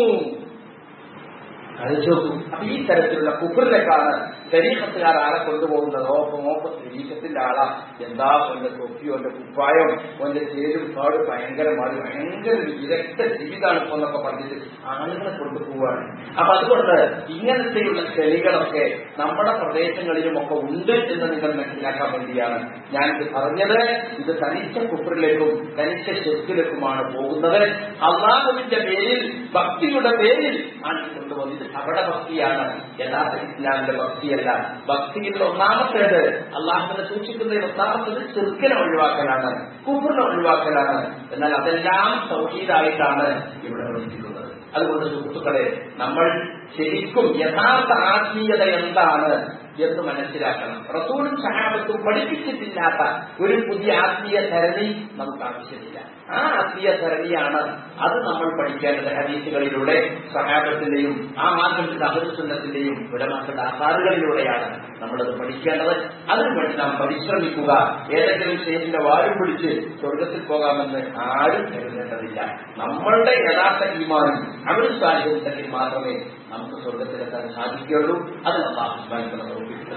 നോക്കൂ അപ്പൊ ഈ തരത്തിലുള്ള കുഫറിലേക്കാണ് ശരീരത്തുകാർ ആളെ കൊണ്ടുപോകുന്നത് ഓപ്പ മോപ്പ ശരീരത്തിന്റെ ആളാ എന്താ ഓന്റെ തൊപ്പിയോ ഓന്റെ കുപ്പായോ ഓന്റെ ചേരും പാട് ഭയങ്കരമാണ് ഭയങ്കര ഒരു വിദഗ്ധ ജീവിതമാണ് ഇപ്പൊ എന്നൊക്കെ പറഞ്ഞിട്ട് ആളുകളെ കൊണ്ടുപോവാണ് അപ്പൊ അതുകൊണ്ട് ഇങ്ങനത്തെയുള്ള ചെളികളൊക്കെ നമ്മുടെ പ്രദേശങ്ങളിലുമൊക്കെ ഉണ്ട് എന്ന് നിങ്ങൾ മനസ്സിലാക്കാൻ വേണ്ടിയാണ് ഞാനിത് പറഞ്ഞത് ഇത് തനിച്ച കുഫറിലേക്കും തനിച്ച ശക്തിയിലേക്കുമാണ് പോകുന്നത് അള്ളാഹുവിന്റെ പേരിൽ ഭക്തിയുടെ പേരിൽ ആണ് കൊണ്ടുപോകുന്നത് അവിടെ ഭക്തിയാണ് യഥാർത്ഥ ഇസ്ലാമിന്റെ ഭക്തിയല്ല ഭക്തിയിൽ ഒന്നാമത്തേത് അള്ളാഹുവിനെ സൂക്ഷിക്കുന്നതിൽ ഒന്നാമത്തേത് ചെറുക്കനെ ഒഴിവാക്കലാണ് കുബറിനെ ഒഴിവാക്കലാണ് എന്നാൽ അതെല്ലാം സൗഹീദായിട്ടാണ് ഇവിടെ പ്രവർത്തിക്കുന്നത് അതുകൊണ്ട് സുഹൃത്തുക്കളെ നമ്മൾ ശരിക്കും യഥാർത്ഥ ആത്മീയത എന്താണ് എന്ന് മനസ്സിലാക്കണം റസൂലും സഹാബത്തും പഠിപ്പിച്ചിട്ടില്ലാത്ത ഒരു പുതിയ ആത്മീയ ധരണി നമുക്ക് ആവശ്യമില്ല ആ ആത്മീയ ധരണിയാണ് അത് നമ്മൾ പഠിക്കേണ്ടത് ഹദീസുകളിലൂടെ സഹാബത്തിന്റെയും ആ മാർഗത്തിന്റെ അഹൃസുന്നത്തിന്റെയും വിടമാക്കളുടെ ആധാറുകളിലൂടെയാണ് നമ്മളത് പഠിക്കേണ്ടത് അതിനുവേണ്ടി നാം പരിശ്രമിക്കുക ഏതെങ്കിലും സ്റ്റേജിന്റെ വാരും പിടിച്ച് സ്വർഗത്തിൽ പോകാമെന്ന് ആരും കരുതേണ്ടതില്ല നമ്മളുടെ യഥാർത്ഥ ഈമാനും അവിടെ സാഹചര്യത്തിൽ മാത്രമേ നമുക്ക് സ്വർഗത്തിലെത്താൻ സാധിക്കുകയുള്ളൂ അത് നമ്മൾ ആഹ്വാനിക്കുന്നത്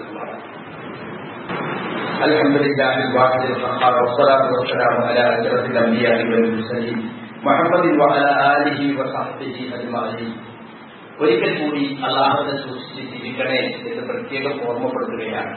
الحمد لله الواحد القهار والصلاة والسلام على أشرف الأنبياء والمرسلين محمد وعلى آله وصحبه أجمعين ഒരിക്കൽ കൂടി അള്ളാഹുവിനെ സൂക്ഷിച്ച് ജീവിക്കണേ എന്ന് പ്രത്യേകം ഓർമ്മപ്പെടുത്തുകയാണ്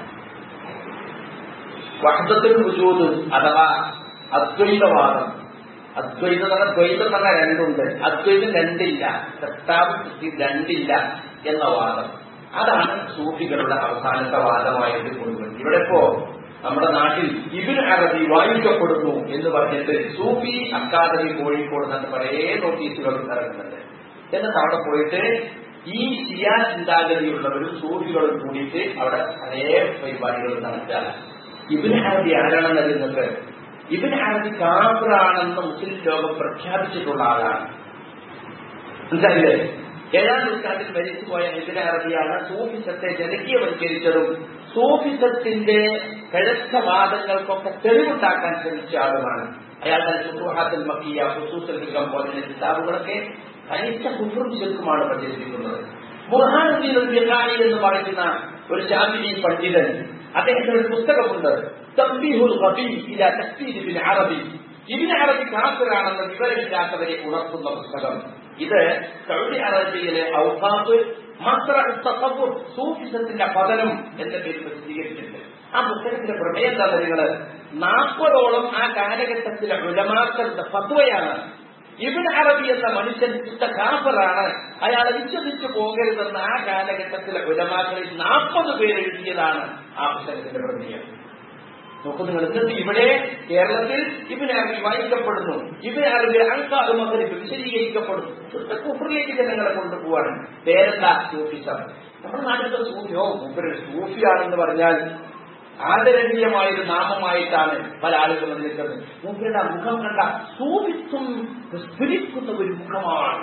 വഹദത്തുൽ വജൂദ് അഥവാ അദ്വൈതവാദം അദ്വൈതം എന്ന് പറഞ്ഞാൽ ദ്വൈതം എന്ന് പറഞ്ഞാൽ രണ്ടുണ്ട് അദ്വൈതം രണ്ടില്ല സത്താവ് രണ്ടില്ല എന്ന വാദം അതാണ് സൂഫികളുടെ അവസാനത്തെ വാദമായിട്ട് കൊണ്ടുവരുന്നത് ഇവിടെ ഇപ്പോ നമ്മുടെ നാട്ടിൽ ഇബിൻ അറബി വായിക്കപ്പെടുന്നു എന്ന് പറഞ്ഞിട്ട് സൂഫി അക്കാദമി കോഴിക്കോട് നിന്ന് പല നോട്ടീസുകൾ ഇറങ്ങുന്നുണ്ട് എന്നിട്ട് അവിടെ പോയിട്ട് ഈ ഷിയാ ചിന്താഗതിയുള്ളവരും സൂഫികളും കൂടിയിട്ട് അവിടെ പല പരിപാടികൾ നടത്തുക ഇബിൻ അറബി ആരാണെന്ന് നിങ്ങൾക്ക് ഇബിൻ അറബി കാഫറാണെന്ന് മുസ്ലിം ലോകം പ്രഖ്യാപിച്ചിട്ടുള്ള ആളാണ് മനസ്സിലായില്ലേ ഏഴാം നൂറ്റാണ്ടിൽ മരിച്ചുപോയ ഇബിൻ അറബിയാണ് സൂഫിസത്തെ ജനകീയവൽക്കരിച്ചതും സൂഫിസത്തിന്റെ കിഴച്ച വാദങ്ങൾക്കൊക്കെ തെളിവുണ്ടാക്കാൻ ശ്രമിച്ച ആളുമാണ് അയാളുടെ സുഹൃഹാത്തിൽ മക്കിയ ഹുസൂസൽ ഹിഗം പോലുള്ള കിതാബുകളൊക്കെ തനിച്ച കുഫറും ശിർക്കുമാണ് പ്രചരിപ്പിക്കുന്നത് ബുർഹാനുദ്ദീൻ ബിഹാനി എന്ന് പറയുന്ന ഒരു ശാന്തിനി പണ്ഡിതൻ അദ്ദേഹത്തിന് ഒരു പുസ്തകമുണ്ട് തംബീഹുൽ ഖബീ ഇലാ തഫ്സീർ ബിൻ അറബി ഇബിൻ അറബി കാഫിറാണെന്ന് വിവരമില്ലാത്തവരെ ഉണർത്തുന്ന പുസ്തകം ഇത് സൗദി അറേബ്യയിലെ ഔസാഫ് മാത്രം സൂഫിസത്തിന്റെ പതനം എന്ന പേരിൽ പ്രസിദ്ധീകരിച്ചിട്ടുണ്ട് ആ പുസ്തകത്തിന്റെ പ്രമേയം എന്താ നിങ്ങള് നാൽപ്പതോളം ആ കാലഘട്ടത്തിലെ ഉലമാക്കളുടെ ഫത്വയാണ് ഇബിൻ അറബി എന്ന മനുഷ്യൻ ചുറ്റ കാഫറാണ് അയാളെ വിശ്വസിച്ചു പോകരുതെന്ന് ആ കാലഘട്ടത്തിലെ ഉലമാക്കളിൽ നാൽപ്പത് പേര് എഴുതിയതാണ് ആ പുസ്തകത്തിന്റെ പ്രമേയം നോക്കൂ നിങ്ങൾ എന്നിട്ട് ഇവിടെ കേരളത്തിൽ ഇബിൻ അറബി വായിക്കപ്പെടുന്നു ഇബിൻ അറബി അൻസാർ മകരിബ് വിശദീകരിക്കപ്പെടുന്നു ശുദ്ധ കുഫറിലേക്ക് ജനങ്ങളെ കൊണ്ടുപോവാണ് പേരെന്താ സൂഫിസം നമ്മുടെ നാട്ടിലത്തെ സൂഫിയോ മൂപ്പര് സൂഫിയാണെന്ന് പറഞ്ഞാൽ ആദരണീയമായ ഒരു നാമമായിട്ടാണ് പല ആളുകളും നിൽക്കുന്നത് മൂപ്പരുടെ മുഖം കണ്ട സൂഫിത്വം സ്ഫുരിക്കുന്ന ഒരു മുഖമാണ്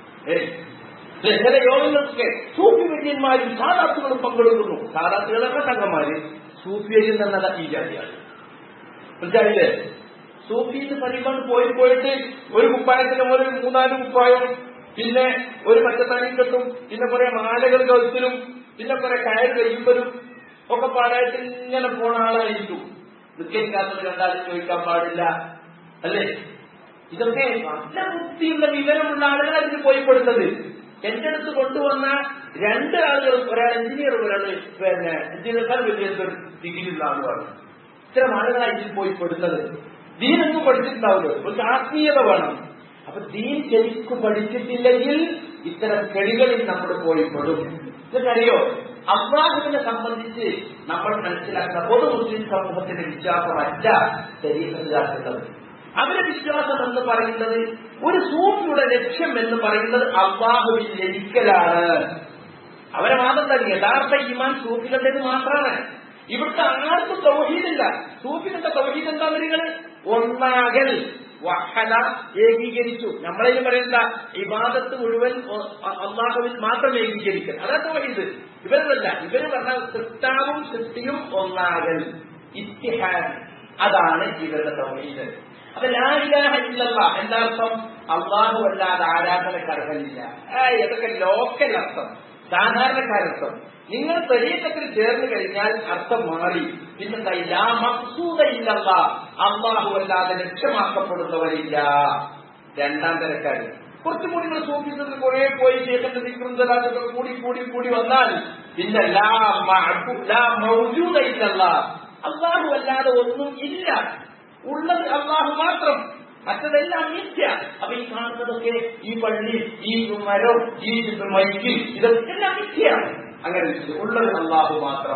ചില യോഗങ്ങൾക്കൊക്കെ സൂഫി വര്യന്മാരും സാധാത്തുകളും പങ്കെടുക്കുന്നു സാധാത്തുകളൊക്കെ തങ്ങന്മാര് സൂഫിയരിൽ നിന്നല്ല ഈ ജാതിയാണ് മനസ്സിലായില്ലേ സൂഫി എന്ന് പറയുമ്പോൾ പോയി പോയിട്ട് ഒരു കുപ്പായത്തിന് ഒരു മൂന്നാല് കുപ്പായം പിന്നെ ഒരു പച്ചത്തണിക്കെട്ടും പിന്നെ കുറെ മാലകൾ കഴുത്തിലും പിന്നെ കുറെ കയർ കഴിയുമ്പോഴും ഒക്കെ പാടായിട്ട് ഇങ്ങനെ പോണ ആളായിരിക്കും നിൽക്കാത്തത് കണ്ടാലും ചോദിക്കാൻ പാടില്ല അല്ലേ ഇതൊക്കെ നല്ല ബുദ്ധിയുള്ള വിവരമുള്ള ആളുകൾ അതിന് പോയി പെടുന്നത് എന്റെ അടുത്ത് കൊണ്ടുവന്ന രണ്ട് ആളുകൾ ഒരാൾ എഞ്ചിനീയർ ഒരാൾ പിന്നെ എഞ്ചിനീയർക്കാർ വലിയ ഡിഗ്രി ഉള്ള ആളുകളാണ് ഇത്തരം ആളുകളാണ് ഇതിൽ പോയി പെടുന്നത് ദീനൊന്നും പഠിച്ചിട്ടുണ്ടാവുമല്ലോ ഒരു ആത്മീയത വേണം അപ്പൊ ദീൻ ശരിക്കും പഠിച്ചിട്ടില്ലെങ്കിൽ ഇത്തരം കെളികളിൽ നമ്മൾ പോയി പെടും ഇതൊക്കറിയോ അള്ളാഹുവിനെ സംബന്ധിച്ച് നമ്മൾ മനസ്സിലാക്കുന്ന പൊതു മുസ്ലിം സമൂഹത്തിന്റെ വിശ്വാസമല്ല ശരീരത്തിലാക്കുന്നത് അവരുടെ വിശ്വാസം എന്ന് പറയുന്നത് ഒരു സൂഫിയുടെ ലക്ഷ്യം എന്ന് പറയുന്നത് അള്ളാഹുവിൽ ലഭിക്കലാണ് അവരെ മാത്രം തന്നെ യഥാർത്ഥ ഈമാൻ സൂഫികളുടേത് മാത്രമാണ് ഇവിടുത്തെ ആർക്കും തൗഹീദില്ല സൂഫികളുടെ തൗഹീദ് എന്താ നിങ്ങൾ ഒന്നാകൽ വഹന ഏകീകരിച്ചു നമ്മളതിന് പറയുന്ന ഇബാദത്ത് മുഴുവൻ അള്ളാഹുവിൽ മാത്രം ഏകീകരിക്കൽ അതാ തൗഹീദ് ഇവരല്ല ഇവര് പറഞ്ഞ സൃഷ്ടാവും സൃഷ്ടിയും ഒന്നാകൽ ഇത്തിഹാൻ അതാണ് ഇവരുടെ തൗഹീദ് അപ്പൊ ലാഹിലാഹ ഇല്ലല്ല എന്താർത്ഥം അള്ളാഹു അല്ലാതെ ആരാധനക്ക് അർഹനില്ല ഇതൊക്കെ ലോക്കൽ അർത്ഥം സാധാരണക്കാരർത്ഥം നിങ്ങൾ ശരീരത്തിൽ ചേർന്ന് കഴിഞ്ഞാൽ അർത്ഥം മാറി പിന്നെന്താ ലാ മക്സൂദ ഇല്ലല്ല അള്ളാഹു അല്ലാതെ ലക്ഷ്യമാക്കപ്പെടുന്നവരില്ല രണ്ടാം തരക്കാര് കുറച്ചും കൂടി നിങ്ങൾ സൂക്ഷിച്ചത് കുറെ പോയി ശേഖന്റെ വിക്രമതലാതൊക്കെ കൂടി കൂടി കൂടി വന്നാൽ പിന്നെ ലാ മൗജൂദ ഇല്ലല്ല അള്ളാഹു അല്ലാതെ ഒന്നും ഇല്ല ഉള്ളത് അള്ളാഹു മാത്രം മറ്റതെല്ലാം മിഥ്യ അപ്പൊ ഈ കാണുന്നതൊക്കെ ഈ പള്ളി ഈ മരം ഈ മൈക്കിൽ ഇതൊക്കെ എല്ലാം മിഥ്യയാണ് അങ്ങനെ ഉള്ളത് അള്ളാഹു മാത്രം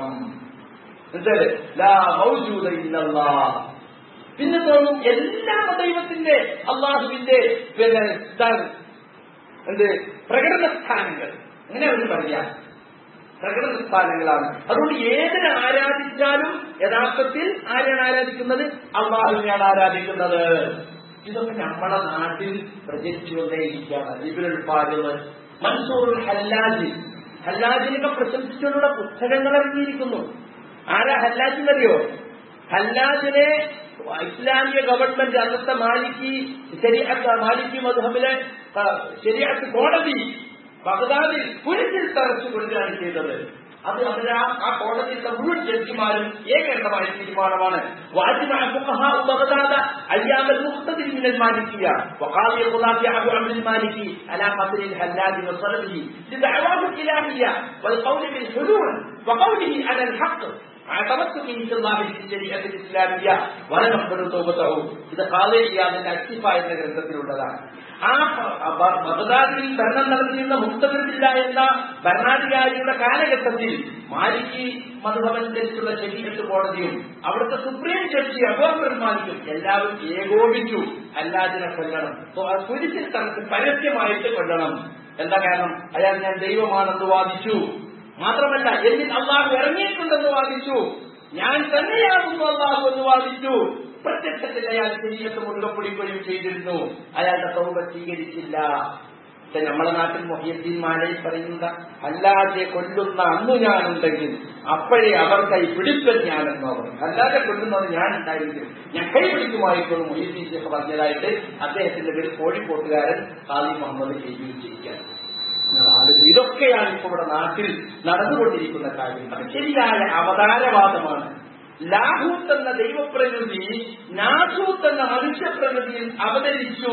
പിന്നെ തോന്നും എല്ലാ ദൈവത്തിന്റെ അള്ളാഹുവിന്റെ പിന്നെ എന്ത് പ്രകടന സ്ഥാനങ്ങൾ അങ്ങനെ അവർ പറയാം പ്രകടന സ്ഥാനങ്ങളാണ് അതുകൊണ്ട് ഏതിനെ ആരാധിച്ചാലും യഥാർത്ഥത്തിൽ ആരെയാണ് ആരാധിക്കുന്നത് അള്ളാഹുവിനെയാണ് ആരാധിക്കുന്നത് ഇതൊക്കെ നമ്മുടെ നാട്ടിൽ പ്രചരിച്ചുകൊണ്ടേയിരിക്കുകയാണ് ലിബിനുൽ പാലിമ് മൻസൂർ ഹല്ലാജി ഹല്ലാജിനൊക്കെ പ്രശംസിച്ചുകൊണ്ടുള്ള പുസ്തകങ്ങൾ ഇറങ്ങിയിരിക്കുന്നു ആരാ ഹല്ലാജിനറിയോ ഹല്ലാജിനെ ഇസ്ലാമിക ഗവൺമെന്റ് അന്നത്തെ മാലിക്കി ശരിയാത്ത മാലിക്കി മധുഹബിലെ ശരിയാത്ത കോടതി ബഗ്ദാദിൽ കുരിശിൽ തറച്ചു കൊടുക്കുകയാണ് ചെയ്തത് അത് അവര് ആ കോടതിയിലെ മുഴുവൻ ജഡ്ജിമാരും ഏകണ്ഠമായ തീരുമാനമാണ് بغداد ايام المقتدر من المالكيه وقاضي القضاة ابو عمرو المالكي على قتل الحلاج وصلبه لدعواه الالهيه والقول بالحلول وقوله على الحق تمسكه في الله بالشريعه الاسلاميه ولم يقبل توبته ഇത് കാലേ ഇയാദിന്റെ അക്തിഫ എന്ന ഗ്രന്ഥത്തിലുള്ളതാണ് ആ ബ- ബഗ്ദാദിൽ ഭരണം നടത്തിയിരുന്ന മുക്തബില്ല എന്ന ഭരണാധികാരിയുടെ കാലഘട്ടത്തിൽ മാലിക്കി മധുഭവനുസരിച്ചുള്ള ശരീരത്ത് കോടതിയും അവിടുത്തെ സുപ്രീം ജഡ്ജി അബോബർ മാലിക്കും എല്ലാവരും ഏകോപിച്ചു അല്ലാതിനെ കൊല്ലണം സോ ആ കുരിശിൽ തനക്ക് പരസ്യമായിട്ട് കൊല്ലണം എന്താ കാരണം അയാൾ ഞാൻ ദൈവമാണെന്ന് വാദിച്ചു മാത്രമല്ല എന്നിൽ അള്ളാഹു ഇറങ്ങിയിട്ടുണ്ടെന്ന് വാദിച്ചു ഞാൻ തന്നെയാകുന്നു അള്ളാഹു എന്ന് വാദിച്ചു പ്രത്യക്ഷത്തിൽ അയാൾ ശരീരത്ത് മുറുകെ പിടിക്കുകയും ചെയ്തിരുന്നു അയാളുടെ സൗഭ സ്വീകരിച്ചില്ല പക്ഷെ നമ്മളെ നാട്ടിൽ മൊഹിയദ്ദീൻ മാലയിൽ പറയുന്നത് അല്ലാതെ കൊല്ലുന്ന അന്ന് ഞാനുണ്ടെങ്കിൽ അപ്പോഴേ അവർ കൈ പിടിപ്പൻ ഞാനെന്ന് അവർ അല്ലാതെ കൊല്ലുന്നത് ഞാൻ ഉണ്ടായിരിക്കും ഞാൻ കൈ പിടിക്കുമായിക്കോളും മൊഹിയദ്ദീൻ ഷെയ്ഖ് പറഞ്ഞതായിട്ട് അദ്ദേഹത്തിന്റെ പേര് കോഴിക്കോട്ടുകാരൻ സാലി മുഹമ്മദ് എഴുതിയിരിക്കുകയാണ് നിങ്ങൾ ആലോചിക്കുക. ഇതൊക്കെയാണ് ഇപ്പോൾ ഇവിടെ നാട്ടിൽ നടന്നുകൊണ്ടിരിക്കുന്ന കാര്യം അത് ശരിയായ അവതാരവാദമാണ് ലാഹൂത്ത് എന്ന ദൈവപ്രകൃതി നാസൂത്ത് എന്ന മനുഷ്യപ്രകൃതിയിൽ അവതരിച്ചു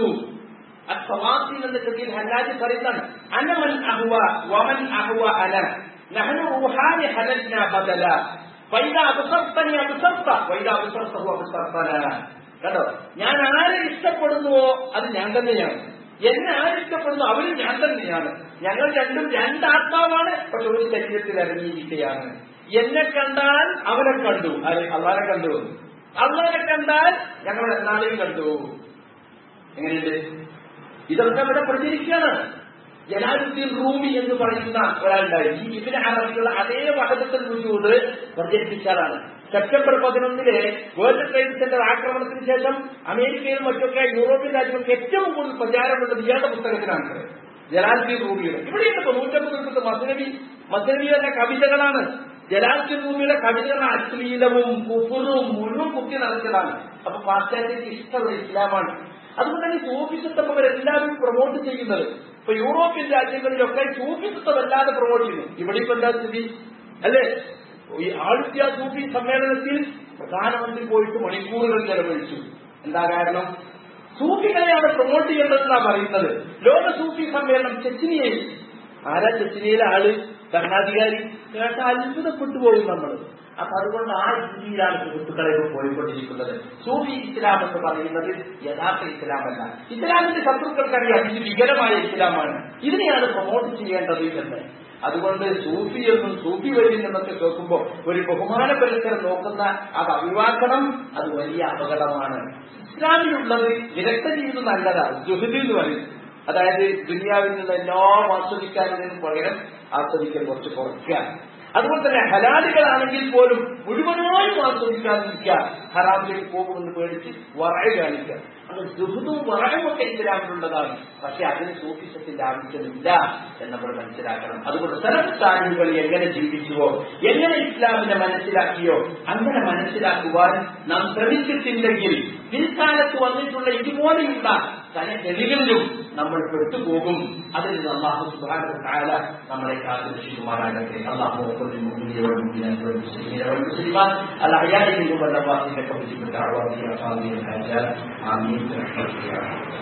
അസ്വാസീൻ എന്ന കൃതിയിൽ ഹല്ലാജ് പറയുന്നതാണ് അനമൻ അഹുവ വമൻ അഹുവ അന നഹനു റുഹാനി ഹലജ്ന ബദല വൈദ അബസർത്തനി അബസർത്ത വൈദ അബസർത്തഹു അബസർത്തന കേട്ടോ ഞാൻ ആരെ ഇഷ്ടപ്പെടുന്നുവോ അത് ഞാൻ തന്നെയാണ് എന്നെ ആരിഷ്ടപ്പെടുന്നു അവരും ഞാൻ തന്നെയാണ് ഞങ്ങൾ രണ്ടും രണ്ടാത്മാവാണ് പക്ഷെ ഒരു ശരീരത്തിൽ ഇറങ്ങിയിരിക്കുകയാണ് എന്നെ കണ്ടാൽ അവനെ കണ്ടു ആരെ അള്ളാനെ കണ്ടു അള്ളാനെ കണ്ടാൽ ഞങ്ങൾ എന്നാളെയും കണ്ടു എങ്ങനെയുണ്ട് ഇതൊക്കെ ഇവിടെ പ്രചരിക്കുകയാണ് ജലാലുദ്ദീൻ റൂമി എന്ന് പറയുന്ന ഒരാളുണ്ടായിരുന്നു ഈ ഇതിന് അറബിയുള്ള അതേ വഹദത്തിൽ രുചിയോട് പ്രചരിപ്പിച്ചാലാണ് സെപ്റ്റംബർ പതിനൊന്നിലെ വേൾഡ് ട്രേഡ് സെന്റർ ആക്രമണത്തിന് ശേഷം അമേരിക്കയിലും മറ്റൊക്കെ യൂറോപ്യൻ രാജ്യങ്ങൾക്ക് ഏറ്റവും കൂടുതൽ പ്രചാരമുള്ളത് ഇയാളുടെ പുസ്തകത്തിനാണ് ജലാലുദ്ദീൻ റൂമിയുടെ ഇവിടെയുണ്ട് ഇപ്പൊ നൂറ്റമ്പത് ദിവസത്തെ മസനവി മസനവിയുടെ കവിതകളാണ് ജലാലുദ്ദീൻ റൂമിയുടെ കവിതകൾ അശ്ലീലവും കുഫുറും മുഴുവൻ കുത്തി നടക്കലാണ് അപ്പൊ പാശ്ചാത്യർക്ക് ഇഷ്ടമുള്ള ഇസ്ലാമാണ് അതുകൊണ്ട് തന്നെ സൂഫിസത്വം അവരെല്ലാവരും പ്രൊമോട്ട് ചെയ്യുന്നത് ഇപ്പൊ യൂറോപ്യൻ രാജ്യങ്ങളിലൊക്കെ സൂഫിസത്വം അല്ലാതെ പ്രൊമോട്ട് ചെയ്യുന്നു ഇവിടെ ഇപ്പൊ എന്താ സ്ഥിതി അല്ലേ ഈ ആളുത്യ സൂഫി സമ്മേളനത്തിൽ പ്രധാനമന്ത്രി പോയിട്ട് മണിക്കൂറുകൾ ചെലവഴിച്ചു എന്താ കാരണം സൂഫികളെയാണ് പ്രൊമോട്ട് ചെയ്യേണ്ടതെന്നാ പറയുന്നത് ലോക സൂഫി സമ്മേളനം ചെച്ചിനിയയിൽ ആരാ ചെച്ചിനിയിലെ ആള് ഭരണാധികാരി കേട്ട അത്ഭുതപ്പെട്ടു പോകും നമ്മൾ അപ്പൊ അതുകൊണ്ട് ആ രീതിയിലാണ് സുഹൃത്തുക്കളെ ഇപ്പോൾ പോയിക്കൊണ്ടിരിക്കുന്നത് സൂഫി ഇസ്ലാം എന്ന് പറയുന്നത് യഥാർത്ഥ ഇസ്ലാമല്ല ഇസ്ലാമിന്റെ ശത്രുക്കൾക്കറിയാം ഇത് വികലമായ ഇസ്ലാമാണ് ഇതിനെയാണ് പ്രൊമോട്ട് ചെയ്യേണ്ടത് എന്ന് അതുകൊണ്ട് സൂഫി എന്നും സൂഫി വരി എന്നൊക്കെ കേൾക്കുമ്പോൾ ഒരു ബഹുമാന പരിസരം നോക്കുന്ന അത് അഭിവാക്കണം അത് വലിയ അപകടമാണ് ഇസ്ലാമിലുള്ളത് വിരക്ത ജീവിതം നല്ലതാണ് ജുഹദ് എന്ന് പറയും അതായത് ദുനിയാവിൽ നിന്ന് എല്ലാം ആസ്വദിക്കാനതിന് പകരം ആസ്വദിക്കൽ കുറച്ച് കുറയ്ക്കുക അതുപോലെ തന്നെ ഹലാലുകളാണെങ്കിൽ പോലും മുഴുവനായും ആസ്വദിക്കാതിരിക്കുക ഹറാമിലേക്ക് പോകുമെന്ന് പേടിച്ച് വറയ കാണിക്കുക അത് ദുഹുദും വറയുമൊക്കെ ഇസ്ലാമിലുള്ളതാണ് പക്ഷെ അതിന് സൂഫിസത്തിന്റെ ആവശ്യമില്ല എന്ന് നമ്മൾ മനസ്സിലാക്കണം അതുകൊണ്ട് സലസ്ഥാനുകൾ എങ്ങനെ ജീവിച്ചുവോ എങ്ങനെ ഇസ്ലാമിനെ മനസ്സിലാക്കിയോ അങ്ങനെ മനസ്സിലാക്കുവാൻ നാം ശ്രമിച്ചിട്ടില്ലെങ്കിൽ പിൽക്കാലത്ത് വന്നിട്ടുള്ള ഇതുപോലെയുള്ള പല തെളികളിലും നമ്മൾ പെട്ടുപോകും അതിൽ നിന്ന് അള്ളാഹു സുബാന താല നമ്മളെ കാത്തുരക്ഷിക്കുമാറാകട്ടെ അള്ളാഹു المؤمنين والمؤمنات والمسلمين والمسلمات الأحياء منهم والأموات إنك مجيب الدعوات يا قاضي الحاجات آمين برحمتك يا رب